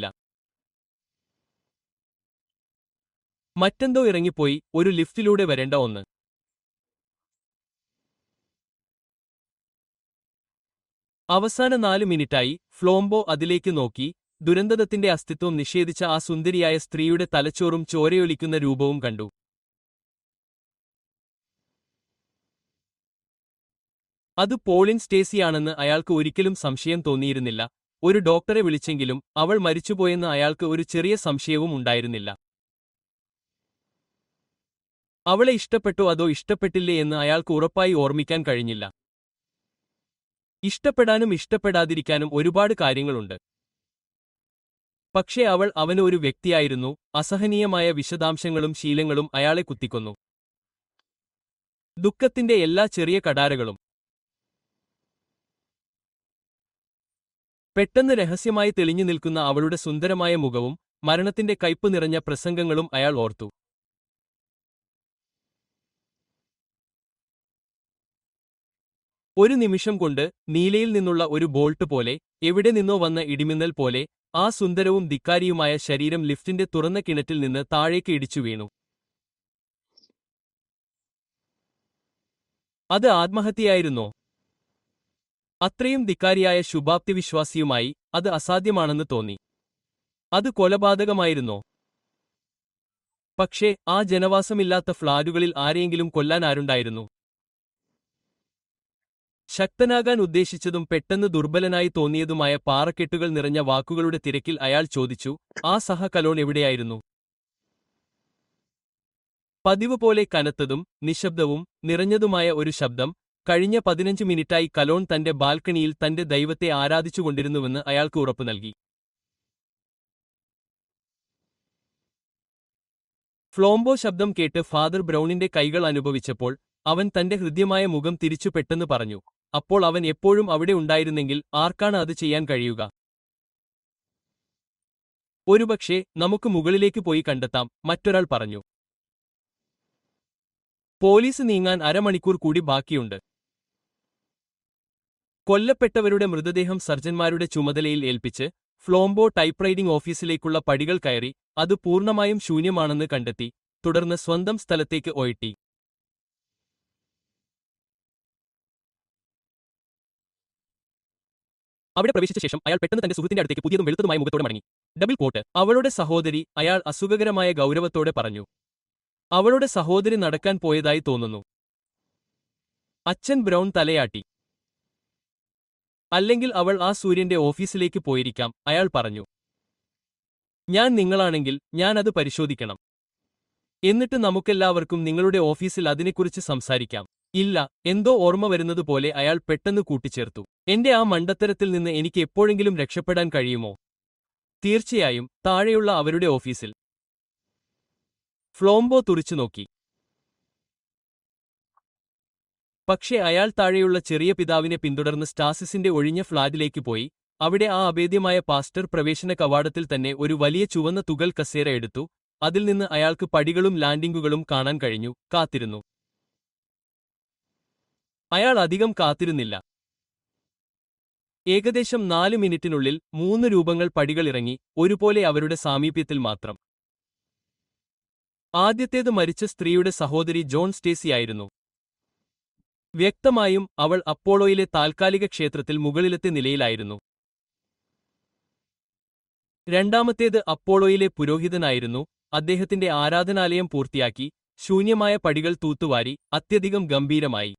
മറ്റെന്തോ ഇറങ്ങിപ്പോയി ഒരു ലിഫ്റ്റിലൂടെ വരേണ്ട ഒന്ന് അവസാന നാല് മിനിറ്റായി ഫ്ലോംബോ അതിലേക്ക് നോക്കി ദുരന്തത്തിന്റെ അസ്തിത്വം നിഷേധിച്ച ആ സുന്ദരിയായ സ്ത്രീയുടെ തലച്ചോറും ചോരയൊലിക്കുന്ന രൂപവും കണ്ടു അത് പോളിൻ സ്റ്റേസിയാണെന്ന് അയാൾക്ക് ഒരിക്കലും സംശയം തോന്നിയിരുന്നില്ല ഒരു ഡോക്ടറെ വിളിച്ചെങ്കിലും അവൾ മരിച്ചുപോയെന്ന് അയാൾക്ക് ഒരു ചെറിയ സംശയവും ഉണ്ടായിരുന്നില്ല അവളെ ഇഷ്ടപ്പെട്ടോ അതോ ഇഷ്ടപ്പെട്ടില്ലേ എന്ന് അയാൾക്ക് ഉറപ്പായി ഓർമ്മിക്കാൻ കഴിഞ്ഞില്ല ഇഷ്ടപ്പെടാനും ഇഷ്ടപ്പെടാതിരിക്കാനും ഒരുപാട് കാര്യങ്ങളുണ്ട് പക്ഷേ അവൾ അവന് ഒരു വ്യക്തിയായിരുന്നു അസഹനീയമായ വിശദാംശങ്ങളും ശീലങ്ങളും അയാളെ കുത്തിക്കൊന്നു ദുഃഖത്തിന്റെ എല്ലാ ചെറിയ കടാരകളും പെട്ടെന്ന് രഹസ്യമായി തെളിഞ്ഞു നിൽക്കുന്ന അവളുടെ സുന്ദരമായ മുഖവും മരണത്തിന്റെ കയ്പ് നിറഞ്ഞ പ്രസംഗങ്ങളും അയാൾ ഓർത്തു ഒരു നിമിഷം കൊണ്ട് നീലയിൽ നിന്നുള്ള ഒരു ബോൾട്ട് പോലെ എവിടെ നിന്നോ വന്ന ഇടിമിന്നൽ പോലെ ആ സുന്ദരവും ധിക്കാരിയുമായ ശരീരം ലിഫ്റ്റിന്റെ തുറന്ന കിണറ്റിൽ നിന്ന് താഴേക്ക് ഇടിച്ചു വീണു അത് ആത്മഹത്യയായിരുന്നോ അത്രയും ധിക്കാരിയായ ശുഭാപ്തിവിശ്വാസിയുമായി അത് അസാധ്യമാണെന്ന് തോന്നി അത് കൊലപാതകമായിരുന്നോ പക്ഷേ ആ ജനവാസമില്ലാത്ത ഫ്ളാറ്റുകളിൽ ആരെയെങ്കിലും കൊല്ലാൻ ആരുണ്ടായിരുന്നു ശക്തനാകാൻ ഉദ്ദേശിച്ചതും പെട്ടെന്ന് ദുർബലനായി തോന്നിയതുമായ പാറക്കെട്ടുകൾ നിറഞ്ഞ വാക്കുകളുടെ തിരക്കിൽ അയാൾ ചോദിച്ചു ആ സഹ കലോൺ എവിടെയായിരുന്നു പതിവ് പോലെ കനത്തതും നിശബ്ദവും നിറഞ്ഞതുമായ ഒരു ശബ്ദം കഴിഞ്ഞ പതിനഞ്ച് മിനിറ്റായി കലോൺ തന്റെ ബാൽക്കണിയിൽ തന്റെ ദൈവത്തെ ആരാധിച്ചുകൊണ്ടിരുന്നുവെന്ന് അയാൾക്ക് ഉറപ്പു നൽകി ഫ്ലോംബോ ശബ്ദം കേട്ട് ഫാദർ ബ്രൗണിന്റെ കൈകൾ അനുഭവിച്ചപ്പോൾ അവൻ തന്റെ ഹൃദ്യമായ മുഖം തിരിച്ചു പെട്ടെന്ന് പറഞ്ഞു അപ്പോൾ അവൻ എപ്പോഴും അവിടെ ഉണ്ടായിരുന്നെങ്കിൽ ആർക്കാണ് അത് ചെയ്യാൻ കഴിയുക ഒരുപക്ഷെ നമുക്ക് മുകളിലേക്ക് പോയി കണ്ടെത്താം മറ്റൊരാൾ പറഞ്ഞു പോലീസ് നീങ്ങാൻ അരമണിക്കൂർ കൂടി ബാക്കിയുണ്ട് കൊല്ലപ്പെട്ടവരുടെ മൃതദേഹം സർജന്മാരുടെ ചുമതലയിൽ ഏൽപ്പിച്ച് ഫ്ലോംബോ ടൈപ്പ്റൈറ്റിംഗ് ഓഫീസിലേക്കുള്ള പടികൾ കയറി അത് പൂർണ്ണമായും ശൂന്യമാണെന്ന് കണ്ടെത്തി തുടർന്ന് സ്വന്തം സ്ഥലത്തേക്ക് ഒയട്ടി അവിടെ പ്രവേശിച്ച ശേഷം അയാൾ പെട്ടെന്ന് തന്റെ സുഹൃത്തിന്റെ അടുത്തേക്ക് പുതിയതും വെളുത്തതുമായ മുഖത്തോടെ മടങ്ങി ഡബിൾ കോട്ട് അവളുടെ സഹോദരി അയാൾ അസുഖകരമായ ഗൗരവത്തോടെ പറഞ്ഞു അവളുടെ സഹോദരി നടക്കാൻ പോയതായി തോന്നുന്നു അച്ഛൻ ബ്രൗൺ തലയാട്ടി അല്ലെങ്കിൽ അവൾ ആ സൂര്യന്റെ ഓഫീസിലേക്ക് പോയിരിക്കാം അയാൾ പറഞ്ഞു ഞാൻ നിങ്ങളാണെങ്കിൽ ഞാൻ അത് പരിശോധിക്കണം എന്നിട്ട് നമുക്കെല്ലാവർക്കും നിങ്ങളുടെ ഓഫീസിൽ അതിനെക്കുറിച്ച് സംസാരിക്കാം ഇല്ല എന്തോ ഓർമ്മ വരുന്നതുപോലെ അയാൾ പെട്ടെന്ന് കൂട്ടിച്ചേർത്തു എന്റെ ആ മണ്ടത്തരത്തിൽ നിന്ന് എനിക്ക് എപ്പോഴെങ്കിലും രക്ഷപ്പെടാൻ കഴിയുമോ തീർച്ചയായും താഴെയുള്ള അവരുടെ ഓഫീസിൽ ഫ്ലോംബോ തുറിച്ചുനോക്കി പക്ഷേ അയാൾ താഴെയുള്ള ചെറിയ പിതാവിനെ പിന്തുടർന്ന് സ്റ്റാസിസിന്റെ ഒഴിഞ്ഞ ഫ്ളാറ്റിലേക്ക് പോയി അവിടെ ആ അഭേദ്യമായ പാസ്റ്റർ പ്രവേശന കവാടത്തിൽ തന്നെ ഒരു വലിയ ചുവന്ന തുകൽ കസേര എടുത്തു അതിൽ നിന്ന് അയാൾക്ക് പടികളും ലാൻഡിംഗുകളും കാണാൻ കഴിഞ്ഞു കാത്തിരുന്നു അയാൾ അധികം കാത്തിരുന്നില്ല ഏകദേശം നാല് മിനിറ്റിനുള്ളിൽ മൂന്ന് രൂപങ്ങൾ പടികളിറങ്ങി ഒരുപോലെ അവരുടെ സാമീപ്യത്തിൽ മാത്രം ആദ്യത്തേത് മരിച്ച സ്ത്രീയുടെ സഹോദരി ജോൺ സ്റ്റേസിയായിരുന്നു വ്യക്തമായും അവൾ അപ്പോളോയിലെ താൽക്കാലിക ക്ഷേത്രത്തിൽ മുകളിലത്തെ നിലയിലായിരുന്നു രണ്ടാമത്തേത് അപ്പോളോയിലെ പുരോഹിതനായിരുന്നു അദ്ദേഹത്തിന്റെ ആരാധനാലയം പൂർത്തിയാക്കി ശൂന്യമായ പടികൾ തൂത്തുവാരി അത്യധികം ഗംഭീരമായി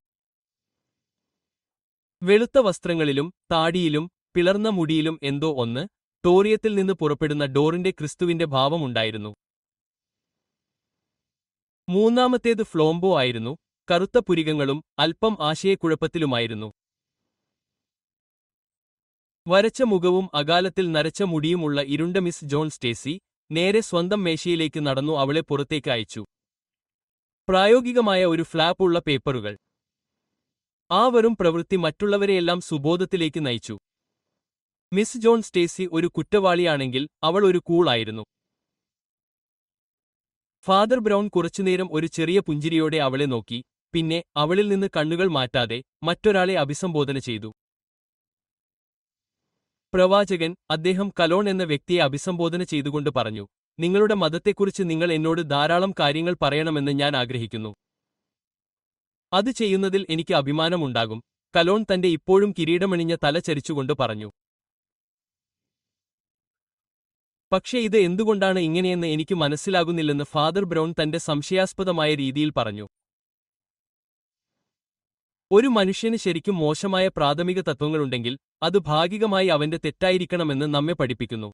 വെളുത്ത വസ്ത്രങ്ങളിലും താടിയിലും പിളർന്ന മുടിയിലും എന്തോ ഒന്ന് ടോറിയത്തിൽ നിന്ന് പുറപ്പെടുന്ന ഡോറിന്റെ ക്രിസ്തുവിന്റെ ഭാവമുണ്ടായിരുന്നു മൂന്നാമത്തേത് ഫ്ലോംബോ ആയിരുന്നു കറുത്ത പുരികങ്ങളും അല്പം ആശയക്കുഴപ്പത്തിലുമായിരുന്നു വരച്ച മുഖവും അകാലത്തിൽ നരച്ച മുടിയുമുള്ള ഇരുണ്ട മിസ് ജോൺ സ്റ്റേസി നേരെ സ്വന്തം മേശയിലേക്ക് നടന്നു അവളെ പുറത്തേക്ക് അയച്ചു പ്രായോഗികമായ ഒരു ഫ്ലാപ്പ് ഉള്ള പേപ്പറുകൾ ആ വെറും പ്രവൃത്തി മറ്റുള്ളവരെയെല്ലാം സുബോധത്തിലേക്ക് നയിച്ചു മിസ് ജോൺ സ്റ്റേസി ഒരു കുറ്റവാളിയാണെങ്കിൽ അവൾ ഒരു കൂളായിരുന്നു ഫാദർ ബ്രൗൺ കുറച്ചുനേരം ഒരു ചെറിയ പുഞ്ചിരിയോടെ അവളെ നോക്കി പിന്നെ അവളിൽ നിന്ന് കണ്ണുകൾ മാറ്റാതെ മറ്റൊരാളെ അഭിസംബോധന ചെയ്തു പ്രവാചകൻ അദ്ദേഹം കലോൺ എന്ന വ്യക്തിയെ അഭിസംബോധന ചെയ്തുകൊണ്ട് പറഞ്ഞു നിങ്ങളുടെ മതത്തെക്കുറിച്ച് നിങ്ങൾ എന്നോട് ധാരാളം കാര്യങ്ങൾ പറയണമെന്ന് ഞാൻ ആഗ്രഹിക്കുന്നു അത് ചെയ്യുന്നതിൽ എനിക്ക് അഭിമാനമുണ്ടാകും കലോൺ തന്റെ ഇപ്പോഴും കിരീടമണിഞ്ഞ തല ചരിച്ചുകൊണ്ട് പറഞ്ഞു പക്ഷേ ഇത് എന്തുകൊണ്ടാണ് ഇങ്ങനെയെന്ന് എനിക്ക് മനസ്സിലാകുന്നില്ലെന്ന് ഫാദർ ബ്രൗൺ തന്റെ സംശയാസ്പദമായ രീതിയിൽ പറഞ്ഞു ഒരു മനുഷ്യന് ശരിക്കും മോശമായ പ്രാഥമിക തത്വങ്ങളുണ്ടെങ്കിൽ അത് ഭാഗികമായി അവന്റെ തെറ്റായിരിക്കണമെന്ന് നമ്മെ പഠിപ്പിക്കുന്നു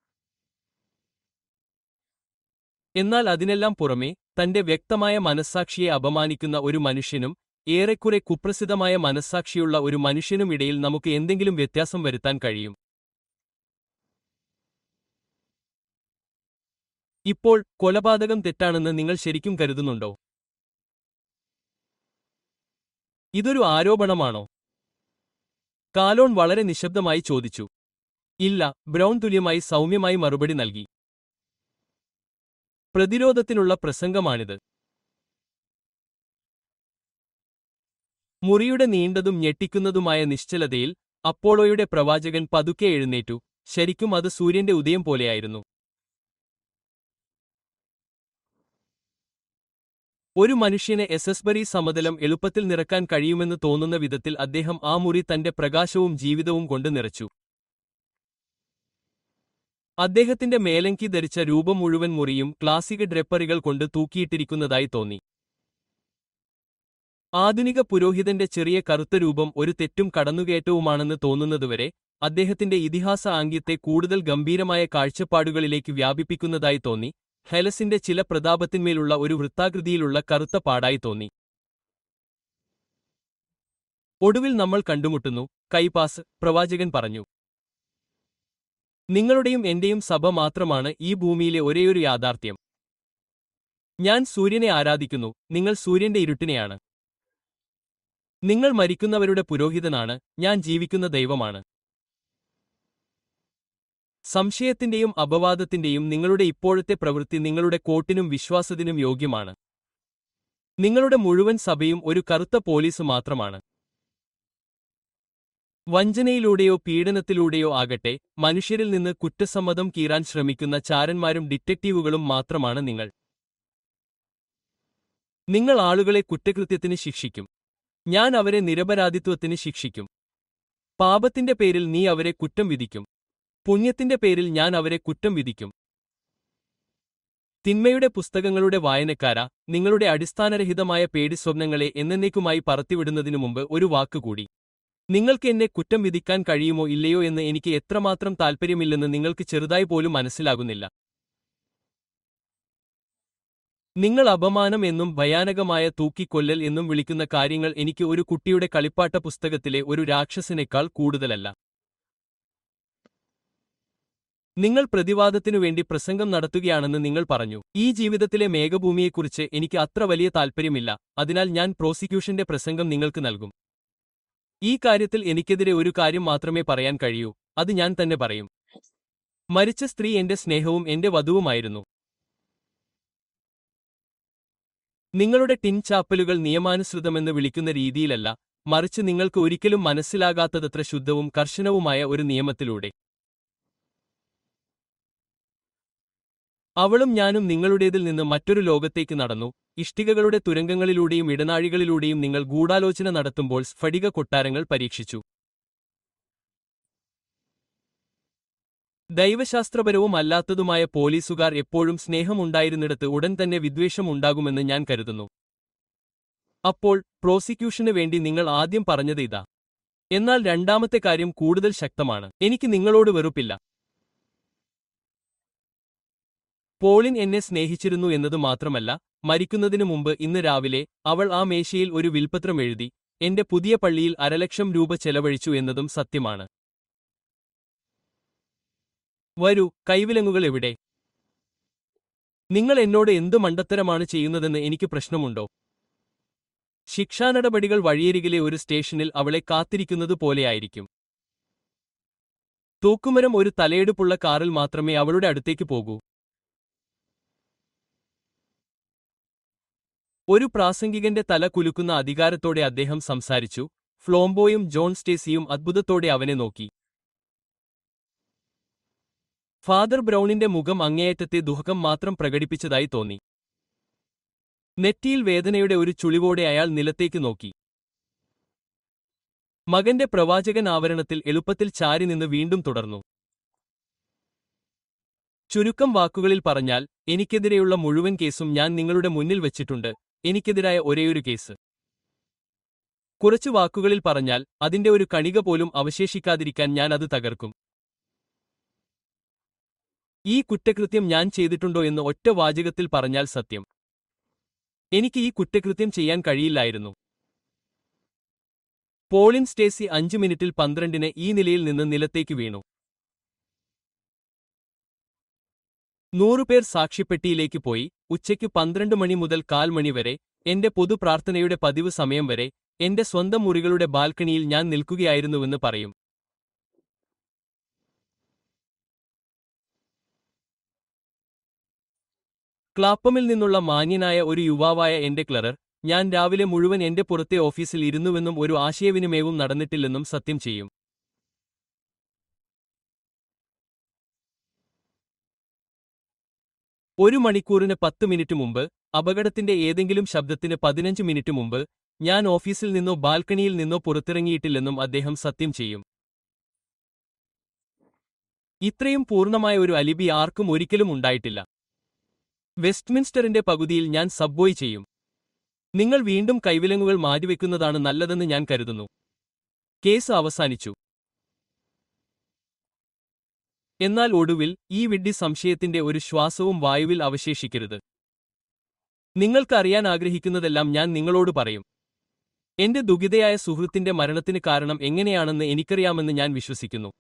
എന്നാൽ അതിനെല്ലാം പുറമേ തന്റെ വ്യക്തമായ മനസ്സാക്ഷിയെ അപമാനിക്കുന്ന ഒരു മനുഷ്യനും ഏറെക്കുറെ കുപ്രസിദ്ധമായ മനസ്സാക്ഷിയുള്ള ഒരു മനുഷ്യനുമിടയിൽ നമുക്ക് എന്തെങ്കിലും വ്യത്യാസം വരുത്താൻ കഴിയും ഇപ്പോൾ കൊലപാതകം തെറ്റാണെന്ന് നിങ്ങൾ ശരിക്കും കരുതുന്നുണ്ടോ ഇതൊരു ആരോപണമാണോ കാലോൺ വളരെ നിശബ്ദമായി ചോദിച്ചു ഇല്ല ബ്രൗൺ തുല്യമായി സൗമ്യമായി മറുപടി നൽകി പ്രതിരോധത്തിനുള്ള പ്രസംഗമാണിത് മുറിയുടെ നീണ്ടതും ഞെട്ടിക്കുന്നതുമായ നിശ്ചലതയിൽ അപ്പോളോയുടെ പ്രവാചകൻ പതുക്കെ എഴുന്നേറ്റു ശരിക്കും അത് സൂര്യന്റെ ഉദയം പോലെയായിരുന്നു ഒരു മനുഷ്യന് എസസ്ബറി സമതലം എളുപ്പത്തിൽ നിറക്കാൻ കഴിയുമെന്ന് തോന്നുന്ന വിധത്തിൽ അദ്ദേഹം ആ മുറി തന്റെ പ്രകാശവും ജീവിതവും കൊണ്ട് നിറച്ചു അദ്ദേഹത്തിന്റെ മേലങ്കി ധരിച്ച രൂപം മുഴുവൻ മുറിയും ക്ലാസിക ഡ്രെപ്പറികൾ കൊണ്ട് തൂക്കിയിട്ടിരിക്കുന്നതായി തോന്നി ആധുനിക പുരോഹിതന്റെ ചെറിയ കറുത്ത രൂപം ഒരു തെറ്റും കടന്നുകയറ്റവുമാണെന്ന് തോന്നുന്നതുവരെ അദ്ദേഹത്തിന്റെ ഇതിഹാസ ആംഗ്യത്തെ കൂടുതൽ ഗംഭീരമായ കാഴ്ചപ്പാടുകളിലേക്ക് വ്യാപിപ്പിക്കുന്നതായി തോന്നി ഹെലസിന്റെ ചില പ്രതാപത്തിന്മേലുള്ള ഒരു വൃത്താകൃതിയിലുള്ള കറുത്ത പാടായി തോന്നി ഒടുവിൽ നമ്മൾ കണ്ടുമുട്ടുന്നു കൈപാസ് പ്രവാചകൻ പറഞ്ഞു നിങ്ങളുടെയും എന്റെയും സഭ മാത്രമാണ് ഈ ഭൂമിയിലെ ഒരേയൊരു യാഥാർത്ഥ്യം ഞാൻ സൂര്യനെ ആരാധിക്കുന്നു നിങ്ങൾ സൂര്യന്റെ ഇരുട്ടിനെയാണ് നിങ്ങൾ മരിക്കുന്നവരുടെ പുരോഹിതനാണ് ഞാൻ ജീവിക്കുന്ന ദൈവമാണ് സംശയത്തിന്റെയും അപവാദത്തിന്റെയും നിങ്ങളുടെ ഇപ്പോഴത്തെ പ്രവൃത്തി നിങ്ങളുടെ കോട്ടിനും വിശ്വാസത്തിനും യോഗ്യമാണ് നിങ്ങളുടെ മുഴുവൻ സഭയും ഒരു കറുത്ത പോലീസ് മാത്രമാണ് വഞ്ചനയിലൂടെയോ പീഡനത്തിലൂടെയോ ആകട്ടെ മനുഷ്യരിൽ നിന്ന് കുറ്റസമ്മതം കീറാൻ ശ്രമിക്കുന്ന ചാരന്മാരും ഡിറ്റക്റ്റീവുകളും മാത്രമാണ് നിങ്ങൾ നിങ്ങൾ ആളുകളെ കുറ്റകൃത്യത്തിന് ശിക്ഷിക്കും ഞാൻ അവരെ നിരപരാധിത്വത്തിന് ശിക്ഷിക്കും പാപത്തിന്റെ പേരിൽ നീ അവരെ കുറ്റം വിധിക്കും പുണ്യത്തിന്റെ പേരിൽ ഞാൻ അവരെ കുറ്റം വിധിക്കും തിന്മയുടെ പുസ്തകങ്ങളുടെ വായനക്കാര നിങ്ങളുടെ അടിസ്ഥാനരഹിതമായ പേടിസ്വപ്നങ്ങളെ എന്നേക്കുമായി പറത്തിവിടുന്നതിനു മുമ്പ് ഒരു വാക്കുകൂടി നിങ്ങൾക്ക് എന്നെ കുറ്റം വിധിക്കാൻ കഴിയുമോ ഇല്ലയോ എന്ന് എനിക്ക് എത്രമാത്രം താൽപ്പര്യമില്ലെന്ന് നിങ്ങൾക്ക് ചെറുതായി പോലും മനസ്സിലാകുന്നില്ല നിങ്ങൾ അപമാനം എന്നും ഭയാനകമായ തൂക്കിക്കൊല്ലൽ എന്നും വിളിക്കുന്ന കാര്യങ്ങൾ എനിക്ക് ഒരു കുട്ടിയുടെ കളിപ്പാട്ട പുസ്തകത്തിലെ ഒരു രാക്ഷസനേക്കാൾ കൂടുതലല്ല നിങ്ങൾ പ്രതിവാദത്തിനു വേണ്ടി പ്രസംഗം നടത്തുകയാണെന്ന് നിങ്ങൾ പറഞ്ഞു ഈ ജീവിതത്തിലെ മേഘഭൂമിയെക്കുറിച്ച് എനിക്ക് അത്ര വലിയ താൽപ്പര്യമില്ല അതിനാൽ ഞാൻ പ്രോസിക്യൂഷന്റെ പ്രസംഗം നിങ്ങൾക്ക് നൽകും ഈ കാര്യത്തിൽ എനിക്കെതിരെ ഒരു കാര്യം മാത്രമേ പറയാൻ കഴിയൂ അത് ഞാൻ തന്നെ പറയും മരിച്ച സ്ത്രീ എന്റെ സ്നേഹവും എന്റെ വധുവുമായിരുന്നു നിങ്ങളുടെ ടിൻ ചാപ്പലുകൾ നിയമാനുസൃതമെന്ന് വിളിക്കുന്ന രീതിയിലല്ല മറിച്ച് നിങ്ങൾക്ക് ഒരിക്കലും മനസ്സിലാകാത്തതത്ര ശുദ്ധവും കർശനവുമായ ഒരു നിയമത്തിലൂടെ അവളും ഞാനും നിങ്ങളുടേതിൽ നിന്ന് മറ്റൊരു ലോകത്തേക്ക് നടന്നു ഇഷ്ടികകളുടെ തുരങ്കങ്ങളിലൂടെയും ഇടനാഴികളിലൂടെയും നിങ്ങൾ ഗൂഢാലോചന നടത്തുമ്പോൾ സ്ഫടിക കൊട്ടാരങ്ങൾ പരീക്ഷിച്ചു ദൈവശാസ്ത്രപരവും അല്ലാത്തതുമായ പോലീസുകാർ എപ്പോഴും സ്നേഹമുണ്ടായിരുന്നിടത്ത് ഉടൻ തന്നെ വിദ്വേഷം ഉണ്ടാകുമെന്ന് ഞാൻ കരുതുന്നു അപ്പോൾ പ്രോസിക്യൂഷന് വേണ്ടി നിങ്ങൾ ആദ്യം പറഞ്ഞത് ഇതാ എന്നാൽ രണ്ടാമത്തെ കാര്യം കൂടുതൽ ശക്തമാണ് എനിക്ക് നിങ്ങളോട് വെറുപ്പില്ല പോളിൻ എന്നെ സ്നേഹിച്ചിരുന്നു എന്നത് മാത്രമല്ല മരിക്കുന്നതിനു മുമ്പ് ഇന്ന് രാവിലെ അവൾ ആ മേശയിൽ ഒരു വിൽപത്രം എഴുതി എന്റെ പുതിയ പള്ളിയിൽ അരലക്ഷം രൂപ ചെലവഴിച്ചു എന്നതും സത്യമാണ് വരൂ കൈവിലങ്ങുകൾ എവിടെ നിങ്ങൾ എന്നോട് എന്തു മണ്ടത്തരമാണ് ചെയ്യുന്നതെന്ന് എനിക്ക് പ്രശ്നമുണ്ടോ ശിക്ഷാനടപടികൾ വഴിയരികിലെ ഒരു സ്റ്റേഷനിൽ അവളെ കാത്തിരിക്കുന്നത് പോലെയായിരിക്കും തൂക്കുമരം ഒരു തലയെടുപ്പുള്ള കാറിൽ മാത്രമേ അവളുടെ അടുത്തേക്ക് പോകൂ ഒരു പ്രാസംഗികന്റെ തല കുലുക്കുന്ന അധികാരത്തോടെ അദ്ദേഹം സംസാരിച്ചു ഫ്ലോംബോയും ജോൺ സ്റ്റേസിയും അത്ഭുതത്തോടെ അവനെ നോക്കി ഫാദർ ബ്രൗണിന്റെ മുഖം അങ്ങേയറ്റത്തെ ദുഃഖം മാത്രം പ്രകടിപ്പിച്ചതായി തോന്നി നെറ്റിയിൽ വേദനയുടെ ഒരു ചുളിവോടെ അയാൾ നിലത്തേക്ക് നോക്കി മകന്റെ പ്രവാചകൻ ആവരണത്തിൽ എളുപ്പത്തിൽ ചാരി നിന്ന് വീണ്ടും തുടർന്നു ചുരുക്കം വാക്കുകളിൽ പറഞ്ഞാൽ എനിക്കെതിരെയുള്ള മുഴുവൻ കേസും ഞാൻ നിങ്ങളുടെ മുന്നിൽ വച്ചിട്ടുണ്ട് എനിക്കെതിരായ ഒരേയൊരു കേസ് കുറച്ചു വാക്കുകളിൽ പറഞ്ഞാൽ അതിന്റെ ഒരു കണിക പോലും അവശേഷിക്കാതിരിക്കാൻ ഞാൻ അത് തകർക്കും ഈ കുറ്റകൃത്യം ഞാൻ ചെയ്തിട്ടുണ്ടോ എന്ന് ഒറ്റ വാചകത്തിൽ പറഞ്ഞാൽ സത്യം എനിക്ക് ഈ കുറ്റകൃത്യം ചെയ്യാൻ കഴിയില്ലായിരുന്നു പോളിൻ സ്റ്റേസി അഞ്ചു മിനിറ്റിൽ പന്ത്രണ്ടിന് ഈ നിലയിൽ നിന്ന് നിലത്തേക്ക് വീണു നൂറുപേർ സാക്ഷ്യപ്പെട്ടിയിലേക്ക് പോയി ഉച്ചയ്ക്ക് പന്ത്രണ്ട് മണി മുതൽ കാൽ മണി വരെ എന്റെ പൊതു പ്രാർത്ഥനയുടെ പതിവ് സമയം വരെ എന്റെ സ്വന്തം മുറികളുടെ ബാൽക്കണിയിൽ ഞാൻ നിൽക്കുകയായിരുന്നുവെന്ന് പറയും ക്ലാപ്പമിൽ നിന്നുള്ള മാന്യനായ ഒരു യുവാവായ എന്റെ ക്ലറർ ഞാൻ രാവിലെ മുഴുവൻ എന്റെ പുറത്തെ ഓഫീസിൽ ഇരുന്നുവെന്നും ഒരു ആശയവിനിമയവും നടന്നിട്ടില്ലെന്നും സത്യം ചെയ്യും ഒരു മണിക്കൂറിന് പത്ത് മിനിറ്റ് മുമ്പ് അപകടത്തിന്റെ ഏതെങ്കിലും ശബ്ദത്തിന് പതിനഞ്ച് മിനിറ്റ് മുമ്പ് ഞാൻ ഓഫീസിൽ നിന്നോ ബാൽക്കണിയിൽ നിന്നോ പുറത്തിറങ്ങിയിട്ടില്ലെന്നും അദ്ദേഹം സത്യം ചെയ്യും ഇത്രയും പൂർണ്ണമായ ഒരു അലിബി ആർക്കും ഒരിക്കലും ഉണ്ടായിട്ടില്ല വെസ്റ്റ്മിൻസ്റ്ററിന്റെ പകുതിയിൽ ഞാൻ സബ്ബോയ് ചെയ്യും നിങ്ങൾ വീണ്ടും കൈവിലങ്ങുകൾ മാറ്റിവെക്കുന്നതാണ് നല്ലതെന്ന് ഞാൻ കരുതുന്നു കേസ് അവസാനിച്ചു എന്നാൽ ഒടുവിൽ ഈ വിഡ്ഢി സംശയത്തിന്റെ ഒരു ശ്വാസവും വായുവിൽ അവശേഷിക്കരുത് നിങ്ങൾക്ക് അറിയാൻ ആഗ്രഹിക്കുന്നതെല്ലാം ഞാൻ നിങ്ങളോട് പറയും എന്റെ ദുഃഖിതയായ സുഹൃത്തിന്റെ മരണത്തിന് കാരണം എങ്ങനെയാണെന്ന് എനിക്കറിയാമെന്ന് ഞാൻ വിശ്വസിക്കുന്നു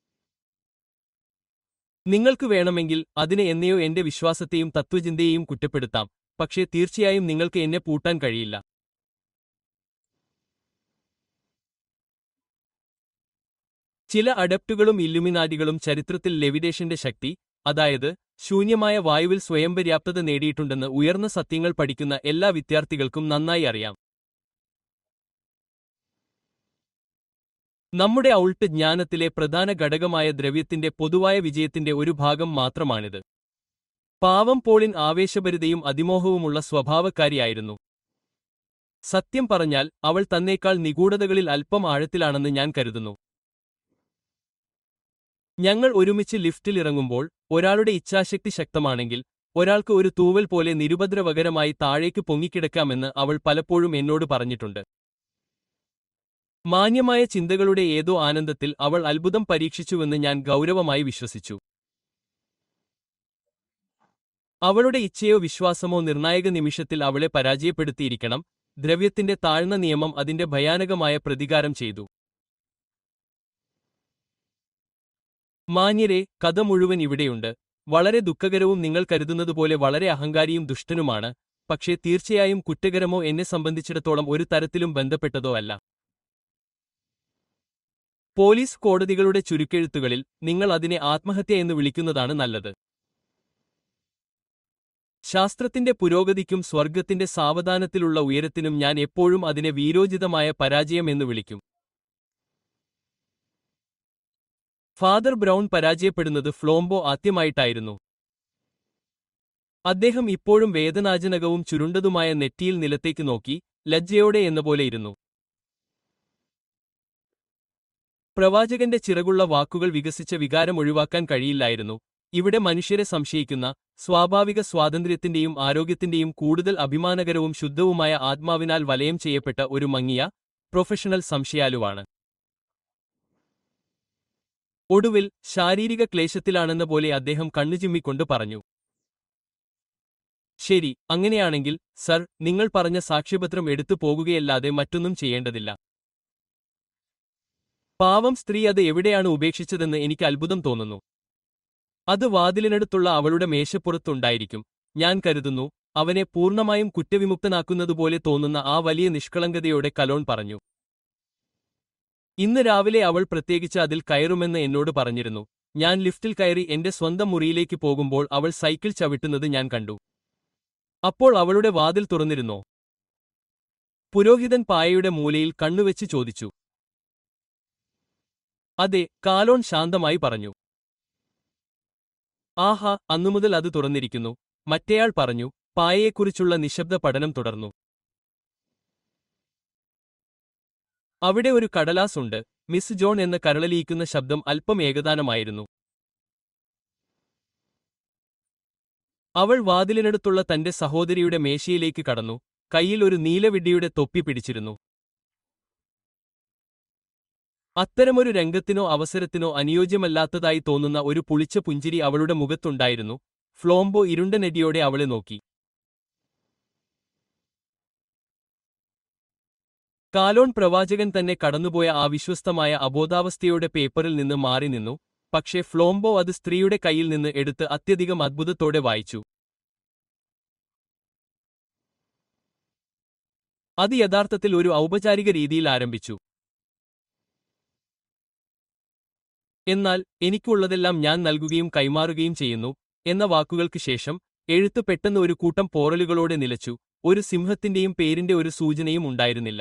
നിങ്ങൾക്ക് വേണമെങ്കിൽ അതിനെ എന്നെയോ എന്റെ വിശ്വാസത്തെയും തത്വചിന്തയെയും കുറ്റപ്പെടുത്താം പക്ഷേ തീർച്ചയായും നിങ്ങൾക്ക് എന്നെ പൂട്ടാൻ കഴിയില്ല ചില അഡപ്റ്റുകളും ഇല്ലുമിനാദികളും ചരിത്രത്തിൽ ലെവിഡേഷന്റെ ശക്തി അതായത് ശൂന്യമായ വായുവിൽ സ്വയം പര്യാപ്തത നേടിയിട്ടുണ്ടെന്ന് ഉയർന്ന സത്യങ്ങൾ പഠിക്കുന്ന എല്ലാ വിദ്യാർത്ഥികൾക്കും നന്നായി അറിയാം നമ്മുടെ ഔൾട്ട് ജ്ഞാനത്തിലെ പ്രധാന ഘടകമായ ദ്രവ്യത്തിന്റെ പൊതുവായ വിജയത്തിന്റെ ഒരു ഭാഗം മാത്രമാണിത് പാവം പോളിൻ ആവേശഭരിതയും അതിമോഹവുമുള്ള സ്വഭാവക്കാരിയായിരുന്നു സത്യം പറഞ്ഞാൽ അവൾ തന്നേക്കാൾ നിഗൂഢതകളിൽ അല്പം ആഴത്തിലാണെന്ന് ഞാൻ കരുതുന്നു ഞങ്ങൾ ഒരുമിച്ച് ലിഫ്റ്റിൽ ഇറങ്ങുമ്പോൾ ഒരാളുടെ ഇച്ഛാശക്തി ശക്തമാണെങ്കിൽ ഒരാൾക്ക് ഒരു തൂവൽ പോലെ നിരുപദ്രവകരമായി താഴേക്ക് പൊങ്ങിക്കിടക്കാമെന്ന് അവൾ പലപ്പോഴും എന്നോട് പറഞ്ഞിട്ടുണ്ട് മാന്യമായ ചിന്തകളുടെ ഏതോ ആനന്ദത്തിൽ അവൾ അത്ഭുതം പരീക്ഷിച്ചുവെന്ന് ഞാൻ ഗൗരവമായി വിശ്വസിച്ചു അവളുടെ ഇച്ഛയോ വിശ്വാസമോ നിർണായക നിമിഷത്തിൽ അവളെ പരാജയപ്പെടുത്തിയിരിക്കണം ദ്രവ്യത്തിന്റെ താഴ്ന്ന നിയമം അതിന്റെ ഭയാനകമായ പ്രതികാരം ചെയ്തു മാന്യരെ കഥ മുഴുവൻ ഇവിടെയുണ്ട് വളരെ ദുഃഖകരവും നിങ്ങൾ കരുതുന്നതുപോലെ വളരെ അഹങ്കാരിയും ദുഷ്ടനുമാണ് പക്ഷേ തീർച്ചയായും കുറ്റകരമോ എന്നെ സംബന്ധിച്ചിടത്തോളം ഒരു തരത്തിലും ബന്ധപ്പെട്ടതോ അല്ല പോലീസ് കോടതികളുടെ ചുരുക്കെഴുത്തുകളിൽ നിങ്ങൾ അതിനെ ആത്മഹത്യ എന്ന് വിളിക്കുന്നതാണ് നല്ലത് ശാസ്ത്രത്തിന്റെ പുരോഗതിക്കും സ്വർഗത്തിന്റെ സാവധാനത്തിലുള്ള ഉയരത്തിനും ഞാൻ എപ്പോഴും അതിനെ വീരോചിതമായ പരാജയം എന്ന് വിളിക്കും ഫാദർ ബ്രൗൺ പരാജയപ്പെടുന്നത് ഫ്ലോംബോ ആദ്യമായിട്ടായിരുന്നു അദ്ദേഹം ഇപ്പോഴും വേദനാജനകവും ചുരുണ്ടതുമായ നെറ്റിയിൽ നിലത്തേക്ക് നോക്കി ലജ്ജയോടെ എന്നപോലെ ഇരുന്നു പ്രവാചകന്റെ ചിറകുള്ള വാക്കുകൾ വികസിച്ച വികാരം ഒഴിവാക്കാൻ കഴിയില്ലായിരുന്നു ഇവിടെ മനുഷ്യരെ സംശയിക്കുന്ന സ്വാഭാവിക സ്വാതന്ത്ര്യത്തിന്റെയും ആരോഗ്യത്തിന്റെയും കൂടുതൽ അഭിമാനകരവും ശുദ്ധവുമായ ആത്മാവിനാൽ വലയം ചെയ്യപ്പെട്ട ഒരു മങ്ങിയ പ്രൊഫഷണൽ സംശയാലുവാണ് ഒടുവിൽ ശാരീരിക ക്ലേശത്തിലാണെന്ന പോലെ അദ്ദേഹം കണ്ണുചിമ്മിക്കൊണ്ട് പറഞ്ഞു ശരി അങ്ങനെയാണെങ്കിൽ സർ നിങ്ങൾ പറഞ്ഞ സാക്ഷ്യപത്രം എടുത്തു പോകുകയല്ലാതെ മറ്റൊന്നും ചെയ്യേണ്ടതില്ല പാവം സ്ത്രീ അത് എവിടെയാണ് ഉപേക്ഷിച്ചതെന്ന് എനിക്ക് അത്ഭുതം തോന്നുന്നു അത് വാതിലിനടുത്തുള്ള അവളുടെ മേശപ്പുറത്തുണ്ടായിരിക്കും ഞാൻ കരുതുന്നു അവനെ പൂർണ്ണമായും കുറ്റവിമുക്തനാക്കുന്നതുപോലെ തോന്നുന്ന ആ വലിയ നിഷ്കളങ്കതയോടെ കലോൺ പറഞ്ഞു ഇന്ന് രാവിലെ അവൾ പ്രത്യേകിച്ച് അതിൽ കയറുമെന്ന് എന്നോട് പറഞ്ഞിരുന്നു ഞാൻ ലിഫ്റ്റിൽ കയറി എന്റെ സ്വന്തം മുറിയിലേക്ക് പോകുമ്പോൾ അവൾ സൈക്കിൾ ചവിട്ടുന്നത് ഞാൻ കണ്ടു അപ്പോൾ അവളുടെ വാതിൽ തുറന്നിരുന്നോ പുരോഹിതൻ പായയുടെ മൂലയിൽ കണ്ണുവെച്ച് ചോദിച്ചു അതെ കാലോൺ ശാന്തമായി പറഞ്ഞു ആഹാ അന്നുമുതൽ അത് തുറന്നിരിക്കുന്നു മറ്റേയാൾ പറഞ്ഞു പായയെക്കുറിച്ചുള്ള നിശബ്ദ പഠനം തുടർന്നു അവിടെ ഒരു കടലാസ് ഉണ്ട് മിസ് ജോൺ എന്ന കരളലിയിക്കുന്ന ശബ്ദം അല്പം ഏകദാനമായിരുന്നു അവൾ വാതിലിനടുത്തുള്ള തന്റെ സഹോദരിയുടെ മേശയിലേക്ക് കടന്നു കയ്യിൽ ഒരു നീലവിഡ്ഢിയുടെ തൊപ്പി പിടിച്ചിരുന്നു അത്തരമൊരു രംഗത്തിനോ അവസരത്തിനോ അനുയോജ്യമല്ലാത്തതായി തോന്നുന്ന ഒരു പുളിച്ച പുഞ്ചിരി അവളുടെ മുഖത്തുണ്ടായിരുന്നു ഫ്ലോംബോ ഇരുണ്ട നെടിയോടെ അവളെ നോക്കി കാലോൺ പ്രവാചകൻ തന്നെ കടന്നുപോയ ആ വിശ്വസ്തമായ അബോധാവസ്ഥയുടെ പേപ്പറിൽ നിന്ന് മാറി നിന്നു പക്ഷേ ഫ്ലോംബോ അത് സ്ത്രീയുടെ കയ്യിൽ നിന്ന് എടുത്ത് അത്യധികം അത്ഭുതത്തോടെ വായിച്ചു അത് യഥാർത്ഥത്തിൽ ഒരു ഔപചാരിക രീതിയിൽ ആരംഭിച്ചു എന്നാൽ എനിക്കുള്ളതെല്ലാം ഞാൻ നൽകുകയും കൈമാറുകയും ചെയ്യുന്നു എന്ന വാക്കുകൾക്ക് ശേഷം എഴുത്ത് പെട്ടെന്ന് ഒരു കൂട്ടം പോറലുകളോടെ നിലച്ചു ഒരു സിംഹത്തിന്റെയും പേരിന്റെ ഒരു സൂചനയും ഉണ്ടായിരുന്നില്ല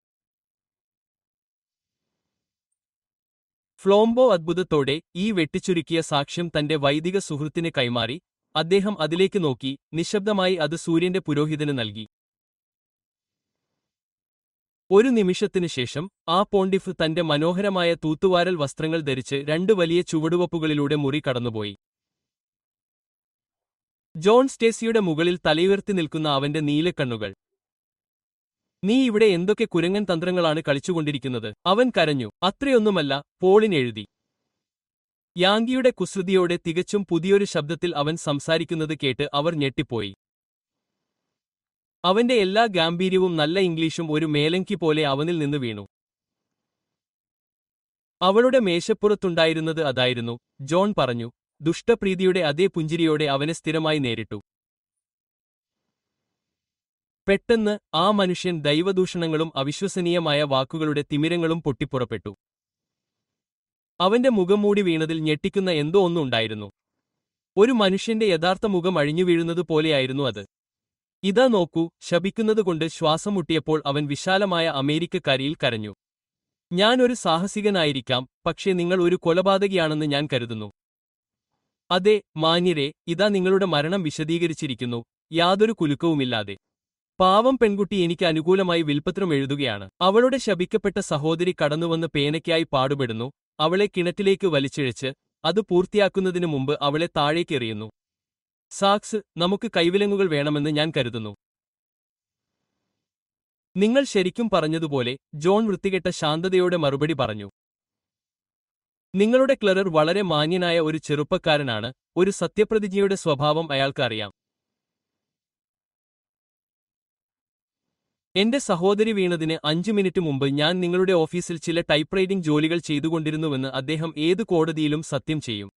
ഫ്ലോംബോ അത്ഭുതത്തോടെ ഈ വെട്ടിച്ചുരുക്കിയ സാക്ഷ്യം തന്റെ വൈദിക സുഹൃത്തിന് കൈമാറി അദ്ദേഹം അതിലേക്ക് നോക്കി നിശബ്ദമായി അത് സൂര്യന്റെ പുരോഹിതന് നൽകി ഒരു നിമിഷത്തിനു ശേഷം ആ പോണ്ടിഫ് തന്റെ മനോഹരമായ തൂത്തുവാരൽ വസ്ത്രങ്ങൾ ധരിച്ച് രണ്ട് വലിയ ചുവടുവപ്പുകളിലൂടെ മുറി കടന്നുപോയി ജോൺ സ്റ്റേസിയുടെ മുകളിൽ തലയുയർത്തി നിൽക്കുന്ന അവന്റെ നീലക്കണ്ണുകൾ നീ ഇവിടെ എന്തൊക്കെ കുരങ്ങൻ തന്ത്രങ്ങളാണ് കളിച്ചുകൊണ്ടിരിക്കുന്നത് അവൻ കരഞ്ഞു അത്രയൊന്നുമല്ല പോളിൻ എഴുതി യാങ്കിയുടെ കുസൃതിയോടെ തികച്ചും പുതിയൊരു ശബ്ദത്തിൽ അവൻ സംസാരിക്കുന്നത് കേട്ട് അവർ ഞെട്ടിപ്പോയി അവന്റെ എല്ലാ ഗാംഭീര്യവും നല്ല ഇംഗ്ലീഷും ഒരു മേലങ്കി പോലെ അവനിൽ നിന്ന് വീണു അവളുടെ മേശപ്പുറത്തുണ്ടായിരുന്നത് അതായിരുന്നു ജോൺ പറഞ്ഞു ദുഷ്ടപ്രീതിയുടെ അതേ പുഞ്ചിരിയോടെ അവനെ സ്ഥിരമായി നേരിട്ടു പെട്ടെന്ന് ആ മനുഷ്യൻ ദൈവദൂഷണങ്ങളും അവിശ്വസനീയമായ വാക്കുകളുടെ തിമിരങ്ങളും പൊട്ടിപ്പുറപ്പെട്ടു അവന്റെ മുഖം മൂടി വീണതിൽ ഞെട്ടിക്കുന്ന എന്തോ ഒന്നുണ്ടായിരുന്നു ഒരു മനുഷ്യന്റെ യഥാർത്ഥ മുഖം അഴിഞ്ഞു വീഴുന്നത് പോലെയായിരുന്നു അത് ഇതാ നോക്കൂ ശപിക്കുന്നതുകൊണ്ട് ശ്വാസം മുട്ടിയപ്പോൾ അവൻ വിശാലമായ അമേരിക്കക്കാരിയിൽ കരഞ്ഞു ഞാൻ ഒരു സാഹസികനായിരിക്കാം പക്ഷേ നിങ്ങൾ ഒരു കൊലപാതകിയാണെന്ന് ഞാൻ കരുതുന്നു അതെ മാന്യരെ ഇതാ നിങ്ങളുടെ മരണം വിശദീകരിച്ചിരിക്കുന്നു യാതൊരു കുലുക്കവുമില്ലാതെ പാവം പെൺകുട്ടി എനിക്ക് അനുകൂലമായി വിൽപ്പത്രം എഴുതുകയാണ് അവളുടെ ശപിക്കപ്പെട്ട സഹോദരി കടന്നുവന്ന് പേനയ്ക്കായി പാടുപെടുന്നു അവളെ കിണറ്റിലേക്ക് വലിച്ചിഴച്ച് അത് പൂർത്തിയാക്കുന്നതിനു മുമ്പ് അവളെ താഴേക്കെറിയുന്നു സാക്സ് നമുക്ക് കൈവിലങ്ങുകൾ വേണമെന്ന് ഞാൻ കരുതുന്നു നിങ്ങൾ ശരിക്കും പറഞ്ഞതുപോലെ ജോൺ വൃത്തികെട്ട ശാന്തതയോടെ മറുപടി പറഞ്ഞു നിങ്ങളുടെ ക്ലറർ വളരെ മാന്യനായ ഒരു ചെറുപ്പക്കാരനാണ് ഒരു സത്യപ്രതിജ്ഞയുടെ സ്വഭാവം അയാൾക്ക് അറിയാം എന്റെ സഹോദരി വീണതിന് അഞ്ചു മിനിറ്റ് മുമ്പ് ഞാൻ നിങ്ങളുടെ ഓഫീസിൽ ചില ടൈപ്പ്റൈറ്റിംഗ് ജോലികൾ ചെയ്തുകൊണ്ടിരുന്നുവെന്ന് അദ്ദേഹം ഏത് കോടതിയിലും സത്യം ചെയ്യും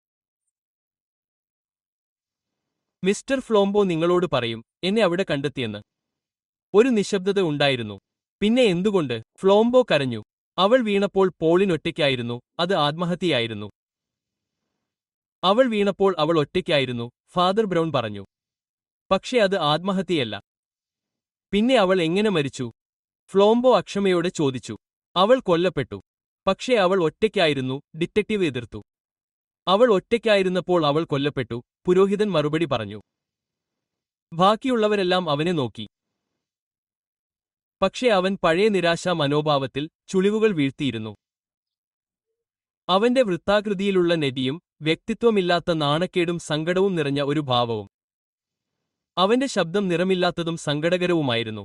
മിസ്റ്റർ ഫ്ലോംബോ നിങ്ങളോട് പറയും എന്നെ അവിടെ കണ്ടെത്തിയെന്ന് ഒരു നിശബ്ദത ഉണ്ടായിരുന്നു പിന്നെ എന്തുകൊണ്ട് ഫ്ലോംബോ കരഞ്ഞു അവൾ വീണപ്പോൾ പോളിനൊറ്റയ്ക്കായിരുന്നു അത് ആത്മഹത്യയായിരുന്നു അവൾ വീണപ്പോൾ അവൾ ഒറ്റയ്ക്കായിരുന്നു ഫാദർ ബ്രൗൺ പറഞ്ഞു പക്ഷേ അത് ആത്മഹത്യയല്ല പിന്നെ അവൾ എങ്ങനെ മരിച്ചു ഫ്ലോംബോ അക്ഷമയോടെ ചോദിച്ചു അവൾ കൊല്ലപ്പെട്ടു പക്ഷേ അവൾ ഒറ്റയ്ക്കായിരുന്നു ഡിറ്റക്റ്റീവ് എതിർത്തു അവൾ ഒറ്റയ്ക്കായിരുന്നപ്പോൾ അവൾ കൊല്ലപ്പെട്ടു പുരോഹിതൻ മറുപടി പറഞ്ഞു ബാക്കിയുള്ളവരെല്ലാം അവനെ നോക്കി പക്ഷേ അവൻ പഴയ നിരാശാ മനോഭാവത്തിൽ ചുളിവുകൾ വീഴ്ത്തിയിരുന്നു അവന്റെ വൃത്താകൃതിയിലുള്ള നെടിയും വ്യക്തിത്വമില്ലാത്ത നാണക്കേടും സങ്കടവും നിറഞ്ഞ ഒരു ഭാവവും അവന്റെ ശബ്ദം നിറമില്ലാത്തതും സങ്കടകരവുമായിരുന്നു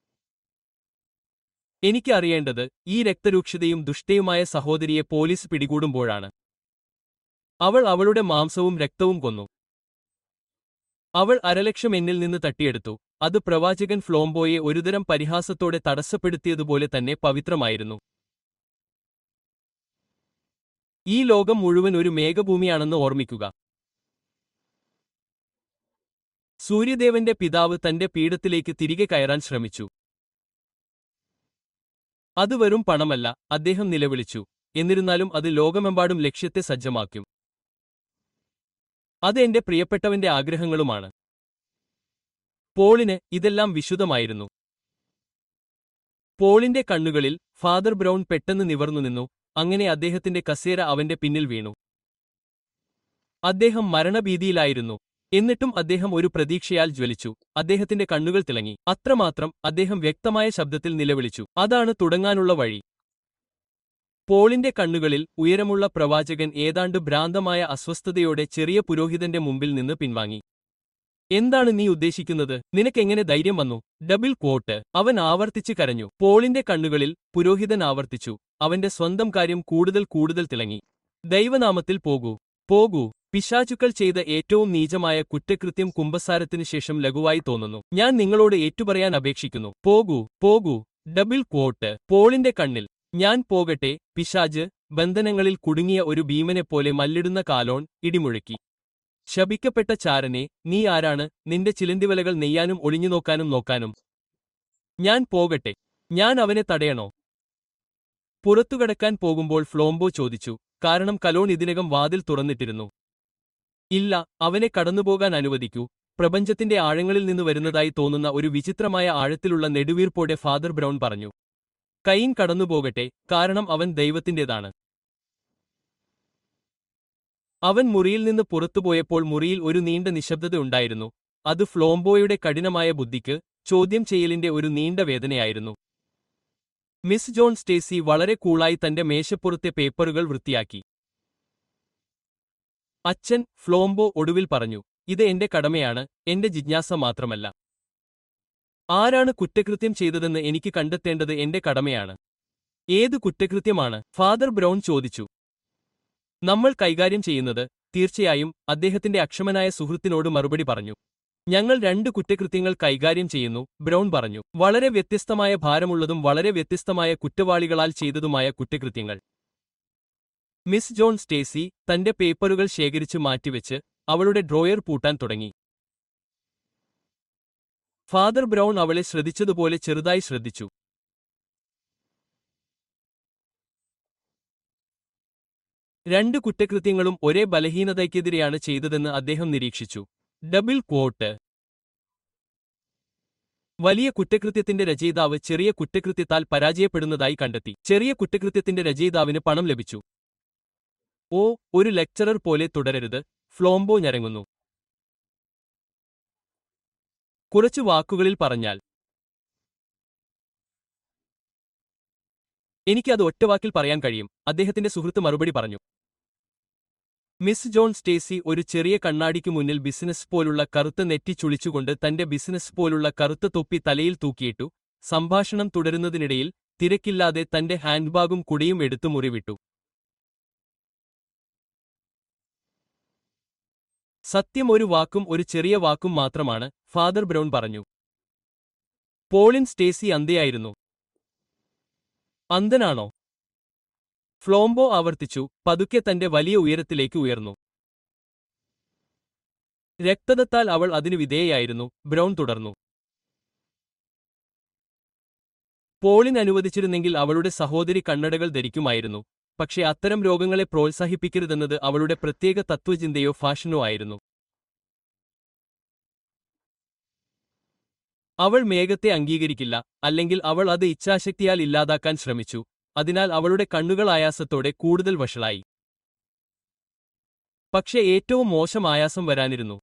എനിക്ക് അറിയേണ്ടത് ഈ രക്തരൂക്ഷതയും ദുഷ്ടയുമായ സഹോദരിയെ പോലീസ് പിടികൂടുമ്പോഴാണ് അവൾ അവളുടെ മാംസവും രക്തവും കൊന്നു അവൾ അരലക്ഷം എന്നിൽ നിന്ന് തട്ടിയെടുത്തു അത് പ്രവാചകൻ ഫ്ലോംബോയെ ഒരുതരം പരിഹാസത്തോടെ തടസ്സപ്പെടുത്തിയതുപോലെ തന്നെ പവിത്രമായിരുന്നു ഈ ലോകം മുഴുവൻ ഒരു മേഘഭൂമിയാണെന്ന് ഓർമ്മിക്കുക സൂര്യദേവന്റെ പിതാവ് തന്റെ പീഠത്തിലേക്ക് തിരികെ കയറാൻ ശ്രമിച്ചു അത് വെറും പണമല്ല അദ്ദേഹം നിലവിളിച്ചു എന്നിരുന്നാലും അത് ലോകമെമ്പാടും ലക്ഷ്യത്തെ സജ്ജമാക്കും അത് എന്റെ പ്രിയപ്പെട്ടവന്റെ ആഗ്രഹങ്ങളുമാണ് പോളിന് ഇതെല്ലാം വിശുദ്ധമായിരുന്നു പോളിന്റെ കണ്ണുകളിൽ ഫാദർ ബ്രൗൺ പെട്ടെന്ന് നിവർന്നു നിന്നു അങ്ങനെ അദ്ദേഹത്തിന്റെ കസേര അവന്റെ പിന്നിൽ വീണു അദ്ദേഹം മരണഭീതിയിലായിരുന്നു എന്നിട്ടും അദ്ദേഹം ഒരു പ്രതീക്ഷയാൽ ജ്വലിച്ചു അദ്ദേഹത്തിന്റെ കണ്ണുകൾ തിളങ്ങി അത്രമാത്രം അദ്ദേഹം വ്യക്തമായ ശബ്ദത്തിൽ നിലവിളിച്ചു അതാണ് തുടങ്ങാനുള്ള വഴി പോളിന്റെ കണ്ണുകളിൽ ഉയരമുള്ള പ്രവാചകൻ ഏതാണ്ട് ഭ്രാന്തമായ അസ്വസ്ഥതയോടെ ചെറിയ പുരോഹിതന്റെ മുമ്പിൽ നിന്ന് പിൻവാങ്ങി എന്താണ് നീ ഉദ്ദേശിക്കുന്നത് നിനക്കെങ്ങനെ ധൈര്യം വന്നു ഡബിൾ ക്വോട്ട് അവൻ ആവർത്തിച്ച് കരഞ്ഞു പോളിന്റെ കണ്ണുകളിൽ പുരോഹിതൻ ആവർത്തിച്ചു അവന്റെ സ്വന്തം കാര്യം കൂടുതൽ കൂടുതൽ തിളങ്ങി ദൈവനാമത്തിൽ പോകൂ പോകൂ പിശാചുക്കൾ ചെയ്ത ഏറ്റവും നീചമായ കുറ്റകൃത്യം കുമ്പസാരത്തിനു ശേഷം ലഘുവായി തോന്നുന്നു ഞാൻ നിങ്ങളോട് ഏറ്റുപറയാൻ അപേക്ഷിക്കുന്നു പോകൂ പോകൂ ഡബിൾ ക്വോട്ട് പോളിന്റെ കണ്ണിൽ ഞാൻ പോകട്ടെ പിശാജ് ബന്ധനങ്ങളിൽ കുടുങ്ങിയ ഒരു ഭീമനെപ്പോലെ മല്ലിടുന്ന കാലോൺ ഇടിമുഴക്കി ശപിക്കപ്പെട്ട ചാരനെ നീ ആരാണ് നിന്റെ ചിലന്തിവലകൾ നെയ്യാനും ഒളിഞ്ഞു നോക്കാനും നോക്കാനും ഞാൻ പോകട്ടെ ഞാൻ അവനെ തടയണോ പുറത്തുകടക്കാൻ പോകുമ്പോൾ ഫ്ലോംബോ ചോദിച്ചു കാരണം കലോൺ ഇതിനകം വാതിൽ തുറന്നിട്ടിരുന്നു ഇല്ല അവനെ കടന്നുപോകാൻ അനുവദിക്കൂ പ്രപഞ്ചത്തിന്റെ ആഴങ്ങളിൽ നിന്ന് വരുന്നതായി തോന്നുന്ന ഒരു വിചിത്രമായ ആഴത്തിലുള്ള നെടുവീർപ്പോടെ ഫാദർ ബ്രൗൺ പറഞ്ഞു കൈൻ കടന്നുപോകട്ടെ കാരണം അവൻ ദൈവത്തിന്റേതാണ് അവൻ മുറിയിൽ നിന്ന് പുറത്തുപോയപ്പോൾ മുറിയിൽ ഒരു നീണ്ട നിശബ്ദത ഉണ്ടായിരുന്നു അത് ഫ്ലോംബോയുടെ കഠിനമായ ബുദ്ധിക്ക് ചോദ്യം ചെയ്യലിന്റെ ഒരു നീണ്ട വേദനയായിരുന്നു മിസ് ജോൺ സ്റ്റേസി വളരെ കൂളായി തന്റെ മേശപ്പുറത്തെ പേപ്പറുകൾ വൃത്തിയാക്കി അച്ഛൻ ഫ്ലോംബോ ഒടുവിൽ പറഞ്ഞു ഇത് എന്റെ കടമയാണ് എന്റെ ജിജ്ഞാസ മാത്രമല്ല ആരാണ് കുറ്റകൃത്യം ചെയ്തതെന്ന് എനിക്ക് കണ്ടെത്തേണ്ടത് എന്റെ കടമയാണ് ഏത് കുറ്റകൃത്യമാണ് ഫാദർ ബ്രൗൺ ചോദിച്ചു നമ്മൾ കൈകാര്യം ചെയ്യുന്നത് തീർച്ചയായും അദ്ദേഹത്തിന്റെ അക്ഷമനായ സുഹൃത്തിനോട് മറുപടി പറഞ്ഞു ഞങ്ങൾ രണ്ട് കുറ്റകൃത്യങ്ങൾ കൈകാര്യം ചെയ്യുന്നു ബ്രൗൺ പറഞ്ഞു വളരെ വ്യത്യസ്തമായ ഭാരമുള്ളതും വളരെ വ്യത്യസ്തമായ കുറ്റവാളികളാൽ ചെയ്തതുമായ കുറ്റകൃത്യങ്ങൾ മിസ് ജോൺ സ്റ്റേസി തന്റെ പേപ്പറുകൾ ശേഖരിച്ചു മാറ്റിവെച്ച് അവളുടെ ഡ്രോയർ പൂട്ടാൻ തുടങ്ങി ഫാദർ ബ്രൗൺ അവളെ ശ്രദ്ധിച്ചതുപോലെ ചെറുതായി ശ്രദ്ധിച്ചു രണ്ട് കുറ്റകൃത്യങ്ങളും ഒരേ ബലഹീനതയ്ക്കെതിരെയാണ് ചെയ്തതെന്ന് അദ്ദേഹം നിരീക്ഷിച്ചു ഡബിൾ ക്വോട്ട് വലിയ കുറ്റകൃത്യത്തിന്റെ രചയിതാവ് ചെറിയ കുറ്റകൃത്യത്താൽ പരാജയപ്പെടുന്നതായി കണ്ടെത്തി ചെറിയ കുറ്റകൃത്യത്തിന്റെ രചയിതാവിന് പണം ലഭിച്ചു ഓ ഒരു ലെക്ചറർ പോലെ തുടരരുത് ഫ്ലോംബോ ഞരങ്ങുന്നു കുറച്ചു വാക്കുകളിൽ പറഞ്ഞാൽ എനിക്ക് അത് ഒറ്റവാക്കിൽ പറയാൻ കഴിയും അദ്ദേഹത്തിന്റെ സുഹൃത്ത് മറുപടി പറഞ്ഞു മിസ് ജോൺ സ്റ്റേസി ഒരു ചെറിയ കണ്ണാടിക്ക് മുന്നിൽ ബിസിനസ് പോലുള്ള കറുത്ത നെറ്റി ചുളിച്ചുകൊണ്ട് തന്റെ ബിസിനസ് പോലുള്ള കറുത്ത തൊപ്പി തലയിൽ തൂക്കിയിട്ടു സംഭാഷണം തുടരുന്നതിനിടയിൽ തിരക്കില്ലാതെ തന്റെ ഹാൻഡ്ബാഗും കുടിയും എടുത്തു മുറിവിട്ടു സത്യം ഒരു വാക്കും ഒരു ചെറിയ വാക്കും മാത്രമാണ് ഫാദർ ബ്രൗൺ പറഞ്ഞു പോളിൻ സ്റ്റേസി അന്തയായിരുന്നു അന്ധനാണോ ഫ്ലോംബോ ആവർത്തിച്ചു പതുക്കെ തന്റെ വലിയ ഉയരത്തിലേക്ക് ഉയർന്നു രക്തദത്താൽ അവൾ അതിനു വിധേയായിരുന്നു ബ്രൗൺ തുടർന്നു പോളിൻ അനുവദിച്ചിരുന്നെങ്കിൽ അവളുടെ സഹോദരി കണ്ണടകൾ ധരിക്കുമായിരുന്നു പക്ഷേ അത്തരം രോഗങ്ങളെ പ്രോത്സാഹിപ്പിക്കരുതെന്നത് അവളുടെ പ്രത്യേക തത്വചിന്തയോ ഫാഷനോ ആയിരുന്നു അവൾ മേഘത്തെ അംഗീകരിക്കില്ല അല്ലെങ്കിൽ അവൾ അത് ഇച്ഛാശക്തിയാൽ ഇല്ലാതാക്കാൻ ശ്രമിച്ചു അതിനാൽ അവളുടെ കണ്ണുകൾ ആയാസത്തോടെ കൂടുതൽ വഷളായി പക്ഷെ ഏറ്റവും മോശം ആയാസം വരാനിരുന്നു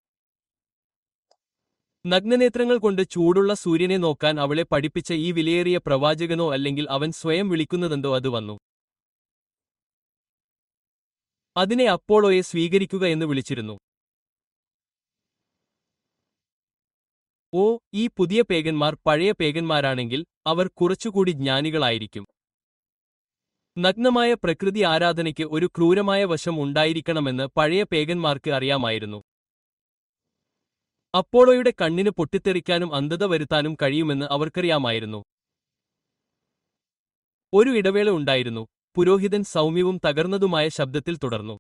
നഗ്നനേത്രങ്ങൾ കൊണ്ട് ചൂടുള്ള സൂര്യനെ നോക്കാൻ അവളെ പഠിപ്പിച്ച ഈ വിലയേറിയ പ്രവാചകനോ അല്ലെങ്കിൽ അവൻ സ്വയം വിളിക്കുന്നതെന്തോ അത് വന്നു അതിനെ അപ്പോളോയെ സ്വീകരിക്കുക എന്ന് വിളിച്ചിരുന്നു ഓ ഈ പുതിയ പേഗന്മാർ പഴയ പേഗന്മാരാണെങ്കിൽ അവർ കുറച്ചുകൂടി ജ്ഞാനികളായിരിക്കും നഗ്നമായ പ്രകൃതി ആരാധനയ്ക്ക് ഒരു ക്രൂരമായ വശം ഉണ്ടായിരിക്കണമെന്ന് പഴയ പേഗന്മാർക്ക് അറിയാമായിരുന്നു അപ്പോളോയുടെ കണ്ണിന് പൊട്ടിത്തെറിക്കാനും അന്ധത വരുത്താനും കഴിയുമെന്ന് അവർക്കറിയാമായിരുന്നു ഒരു ഇടവേള ഉണ്ടായിരുന്നു പുരോഹിതൻ സൗമ്യവും തകർന്നതുമായ ശബ്ദത്തിൽ തുടർന്നു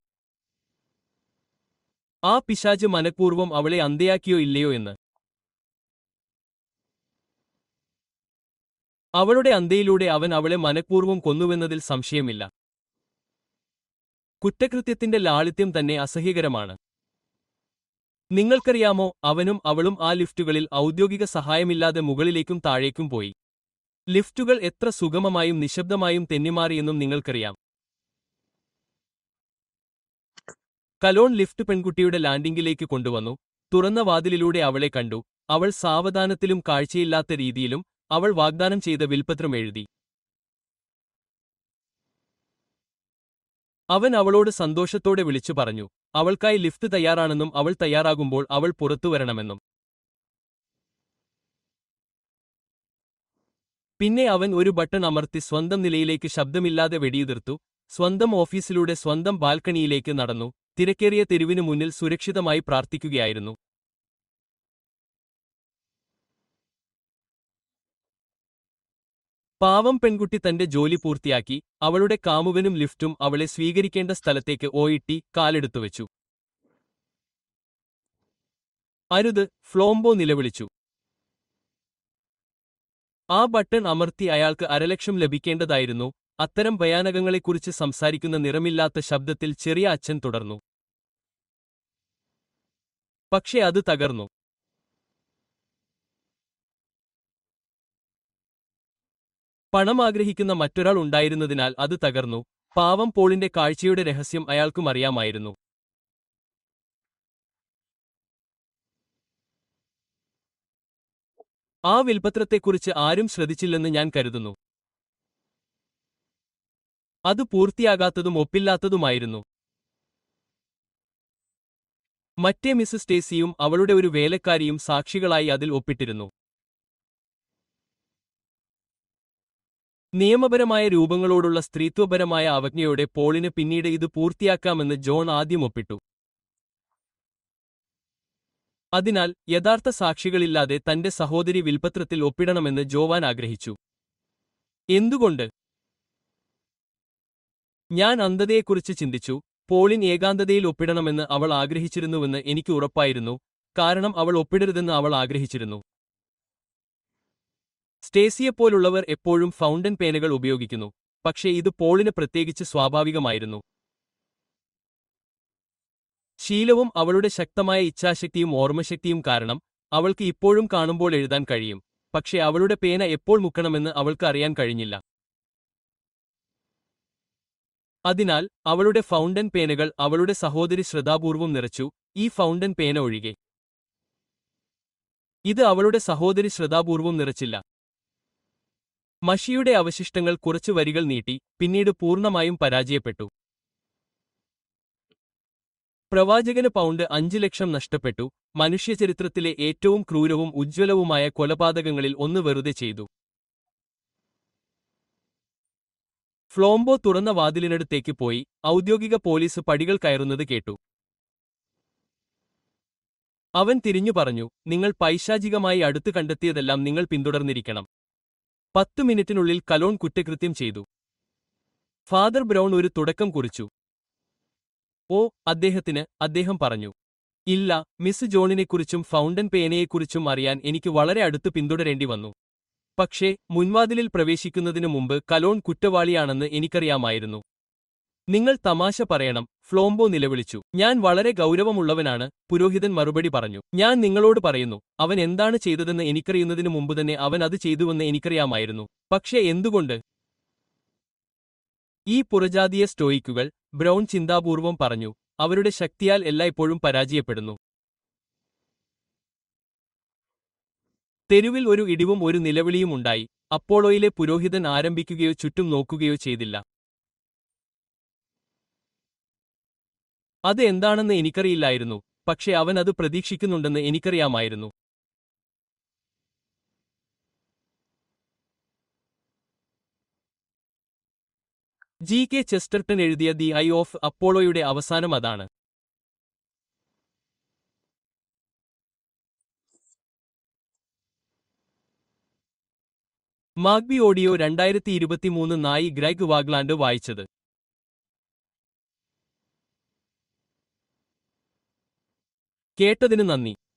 ആ പിശാച് മനഃപൂർവ്വം അവളെ അന്തയാക്കിയോ ഇല്ലയോ എന്ന് അവളുടെ അന്തയിലൂടെ അവൻ അവളെ മനഃപൂർവ്വം കൊന്നുവെന്നതിൽ സംശയമില്ല കുറ്റകൃത്യത്തിന്റെ ലാളിത്യം തന്നെ അസഹ്യകരമാണ് നിങ്ങൾക്കറിയാമോ അവനും അവളും ആ ലിഫ്റ്റുകളിൽ ഔദ്യോഗിക സഹായമില്ലാതെ മുകളിലേക്കും താഴേക്കും പോയി ലിഫ്റ്റുകൾ എത്ര സുഗമമായും നിശബ്ദമായും തെന്നിമാറിയെന്നും നിങ്ങൾക്കറിയാം കലോൺ ലിഫ്റ്റ് പെൺകുട്ടിയുടെ ലാൻഡിംഗിലേക്ക് കൊണ്ടുവന്നു തുറന്ന വാതിലിലൂടെ അവളെ കണ്ടു അവൾ സാവധാനത്തിലും കാഴ്ചയില്ലാത്ത രീതിയിലും അവൾ വാഗ്ദാനം ചെയ്ത വിൽപത്രം എഴുതി അവൻ അവളോട് സന്തോഷത്തോടെ വിളിച്ചു പറഞ്ഞു അവൾക്കായി ലിഫ്റ്റ് തയ്യാറാണെന്നും അവൾ തയ്യാറാകുമ്പോൾ അവൾ പുറത്തുവരണമെന്നും പിന്നെ അവൻ ഒരു ബട്ടൺ അമർത്തി സ്വന്തം നിലയിലേക്ക് ശബ്ദമില്ലാതെ വെടിയുതിർത്തു സ്വന്തം ഓഫീസിലൂടെ സ്വന്തം ബാൽക്കണിയിലേക്ക് നടന്നു തിരക്കേറിയ തെരുവിനു മുന്നിൽ സുരക്ഷിതമായി പ്രാർത്ഥിക്കുകയായിരുന്നു പാവം പെൺകുട്ടി തന്റെ ജോലി പൂർത്തിയാക്കി അവളുടെ കാമുകനും ലിഫ്റ്റും അവളെ സ്വീകരിക്കേണ്ട സ്ഥലത്തേക്ക് ഓയിട്ടി കാലെടുത്തുവെച്ചു അരുത് ഫ്ലോംബോ നിലവിളിച്ചു ആ ബട്ടൺ അമർത്തി അയാൾക്ക് അരലക്ഷം ലഭിക്കേണ്ടതായിരുന്നു അത്തരം ഭയാനകങ്ങളെക്കുറിച്ച് സംസാരിക്കുന്ന നിറമില്ലാത്ത ശബ്ദത്തിൽ ചെറിയ അച്ഛൻ തുടർന്നു പക്ഷേ അത് തകർന്നു പണം ആഗ്രഹിക്കുന്ന മറ്റൊരാൾ ഉണ്ടായിരുന്നതിനാൽ അത് തകർന്നു പാവം പോളിന്റെ കാഴ്ചയുടെ രഹസ്യം അയാൾക്കും അറിയാമായിരുന്നു ആ വിൽപത്രത്തെക്കുറിച്ച് ആരും ശ്രദ്ധിച്ചില്ലെന്ന് ഞാൻ കരുതുന്നു അത് പൂർത്തിയാകാത്തതും ഒപ്പില്ലാത്തതുമായിരുന്നു മറ്റേ മിസ് സ്റ്റേസിയും അവളുടെ ഒരു വേലക്കാരിയും സാക്ഷികളായി അതിൽ ഒപ്പിട്ടിരുന്നു നിയമപരമായ രൂപങ്ങളോടുള്ള സ്ത്രീത്വപരമായ അവജ്ഞയോടെ പോളിന് പിന്നീട് ഇത് പൂർത്തിയാക്കാമെന്ന് ജോൺ ആദ്യം ഒപ്പിട്ടു അതിനാൽ യഥാർത്ഥ സാക്ഷികളില്ലാതെ തന്റെ സഹോദരി വിൽപത്രത്തിൽ ഒപ്പിടണമെന്ന് ജോവാൻ ആഗ്രഹിച്ചു എന്തുകൊണ്ട് ഞാൻ അന്ധതയെക്കുറിച്ച് ചിന്തിച്ചു പോളിൻ ഏകാന്തതയിൽ ഒപ്പിടണമെന്ന് അവൾ ആഗ്രഹിച്ചിരുന്നുവെന്ന് എനിക്ക് ഉറപ്പായിരുന്നു കാരണം അവൾ ഒപ്പിടരുതെന്ന് അവൾ ആഗ്രഹിച്ചിരുന്നു സ്റ്റേസിയെപ്പോലുള്ളവർ എപ്പോഴും ഫൗണ്ടൻ പേനകൾ ഉപയോഗിക്കുന്നു പക്ഷേ ഇത് പോളിന് പ്രത്യേകിച്ച് സ്വാഭാവികമായിരുന്നു ശീലവും അവളുടെ ശക്തമായ ഇച്ഛാശക്തിയും ഓർമ്മശക്തിയും കാരണം അവൾക്ക് ഇപ്പോഴും കാണുമ്പോൾ എഴുതാൻ കഴിയും പക്ഷേ അവളുടെ പേന എപ്പോൾ മുക്കണമെന്ന് അവൾക്ക് അറിയാൻ കഴിഞ്ഞില്ല അതിനാൽ അവളുടെ ഫൗണ്ടൻ പേനകൾ അവളുടെ സഹോദരി ശ്രദ്ധാപൂർവം നിറച്ചു ഈ ഫൗണ്ടൻ പേന ഒഴികെ ഇത് അവളുടെ സഹോദരി ശ്രദ്ധാപൂർവം നിറച്ചില്ല മഷിയുടെ അവശിഷ്ടങ്ങൾ കുറച്ചു വരികൾ നീട്ടി പിന്നീട് പൂർണ്ണമായും പരാജയപ്പെട്ടു പ്രവാചകന് പൗണ്ട് അഞ്ചു ലക്ഷം നഷ്ടപ്പെട്ടു മനുഷ്യചരിത്രത്തിലെ ഏറ്റവും ക്രൂരവും ഉജ്ജ്വലവുമായ കൊലപാതകങ്ങളിൽ ഒന്ന് വെറുതെ ചെയ്തു ഫ്ലോംബോ തുറന്ന വാതിലിനടുത്തേക്ക് പോയി ഔദ്യോഗിക പോലീസ് പടികൾ കയറുന്നത് കേട്ടു അവൻ തിരിഞ്ഞു പറഞ്ഞു നിങ്ങൾ പൈശാചികമായി അടുത്തു കണ്ടെത്തിയതെല്ലാം നിങ്ങൾ പിന്തുടർന്നിരിക്കണം പത്തു മിനിറ്റിനുള്ളിൽ കലോൺ കുറ്റകൃത്യം ചെയ്തു ഫാദർ ബ്രൗൺ ഒരു തുടക്കം കുറിച്ചു ഓ അദ്ദേഹത്തിന് അദ്ദേഹം പറഞ്ഞു ഇല്ല മിസ് ജോണിനെക്കുറിച്ചും ഫൗണ്ടൻ പേനയെക്കുറിച്ചും അറിയാൻ എനിക്ക് വളരെ അടുത്ത് പിന്തുടരേണ്ടി വന്നു പക്ഷേ മുൻവാതിലിൽ പ്രവേശിക്കുന്നതിനു മുമ്പ് കലോൺ കുറ്റവാളിയാണെന്ന് എനിക്കറിയാമായിരുന്നു നിങ്ങൾ തമാശ പറയണം ഫ്ലോംബോ നിലവിളിച്ചു ഞാൻ വളരെ ഗൗരവമുള്ളവനാണ് പുരോഹിതൻ മറുപടി പറഞ്ഞു ഞാൻ നിങ്ങളോട് പറയുന്നു അവൻ എന്താണ് ചെയ്തതെന്ന് എനിക്കറിയുന്നതിനു മുമ്പ് തന്നെ അവൻ അത് ചെയ്തുവെന്ന് എനിക്കറിയാമായിരുന്നു പക്ഷേ എന്തുകൊണ്ട് ഈ പുറജാതീയ സ്റ്റോയിക്കുകൾ ബ്രൗൺ ചിന്താപൂർവം പറഞ്ഞു അവരുടെ ശക്തിയാൽ എല്ലായ്പ്പോഴും പരാജയപ്പെടുന്നു തെരുവിൽ ഒരു ഇടിവും ഒരു നിലവിളിയും ഉണ്ടായി അപ്പോളോയിലെ പുരോഹിതൻ ആരംഭിക്കുകയോ ചുറ്റും നോക്കുകയോ ചെയ്തില്ല അത് എന്താണെന്ന് എനിക്കറിയില്ലായിരുന്നു പക്ഷെ അവൻ അത് പ്രതീക്ഷിക്കുന്നുണ്ടെന്ന് എനിക്കറിയാമായിരുന്നു ജി കെ ചെസ്റ്റർട്ടൺ എഴുതിയ ദി ഐ ഓഫ് അപ്പോളോയുടെ അവസാനം അതാണ് മാഗ്ബി ഓഡിയോ രണ്ടായിരത്തി ഇരുപത്തിമൂന്ന് നായി ഗ്രൈഗ് വാഗ്ലാൻഡ് വായിച്ചത് കേട്ടതിന് നന്ദി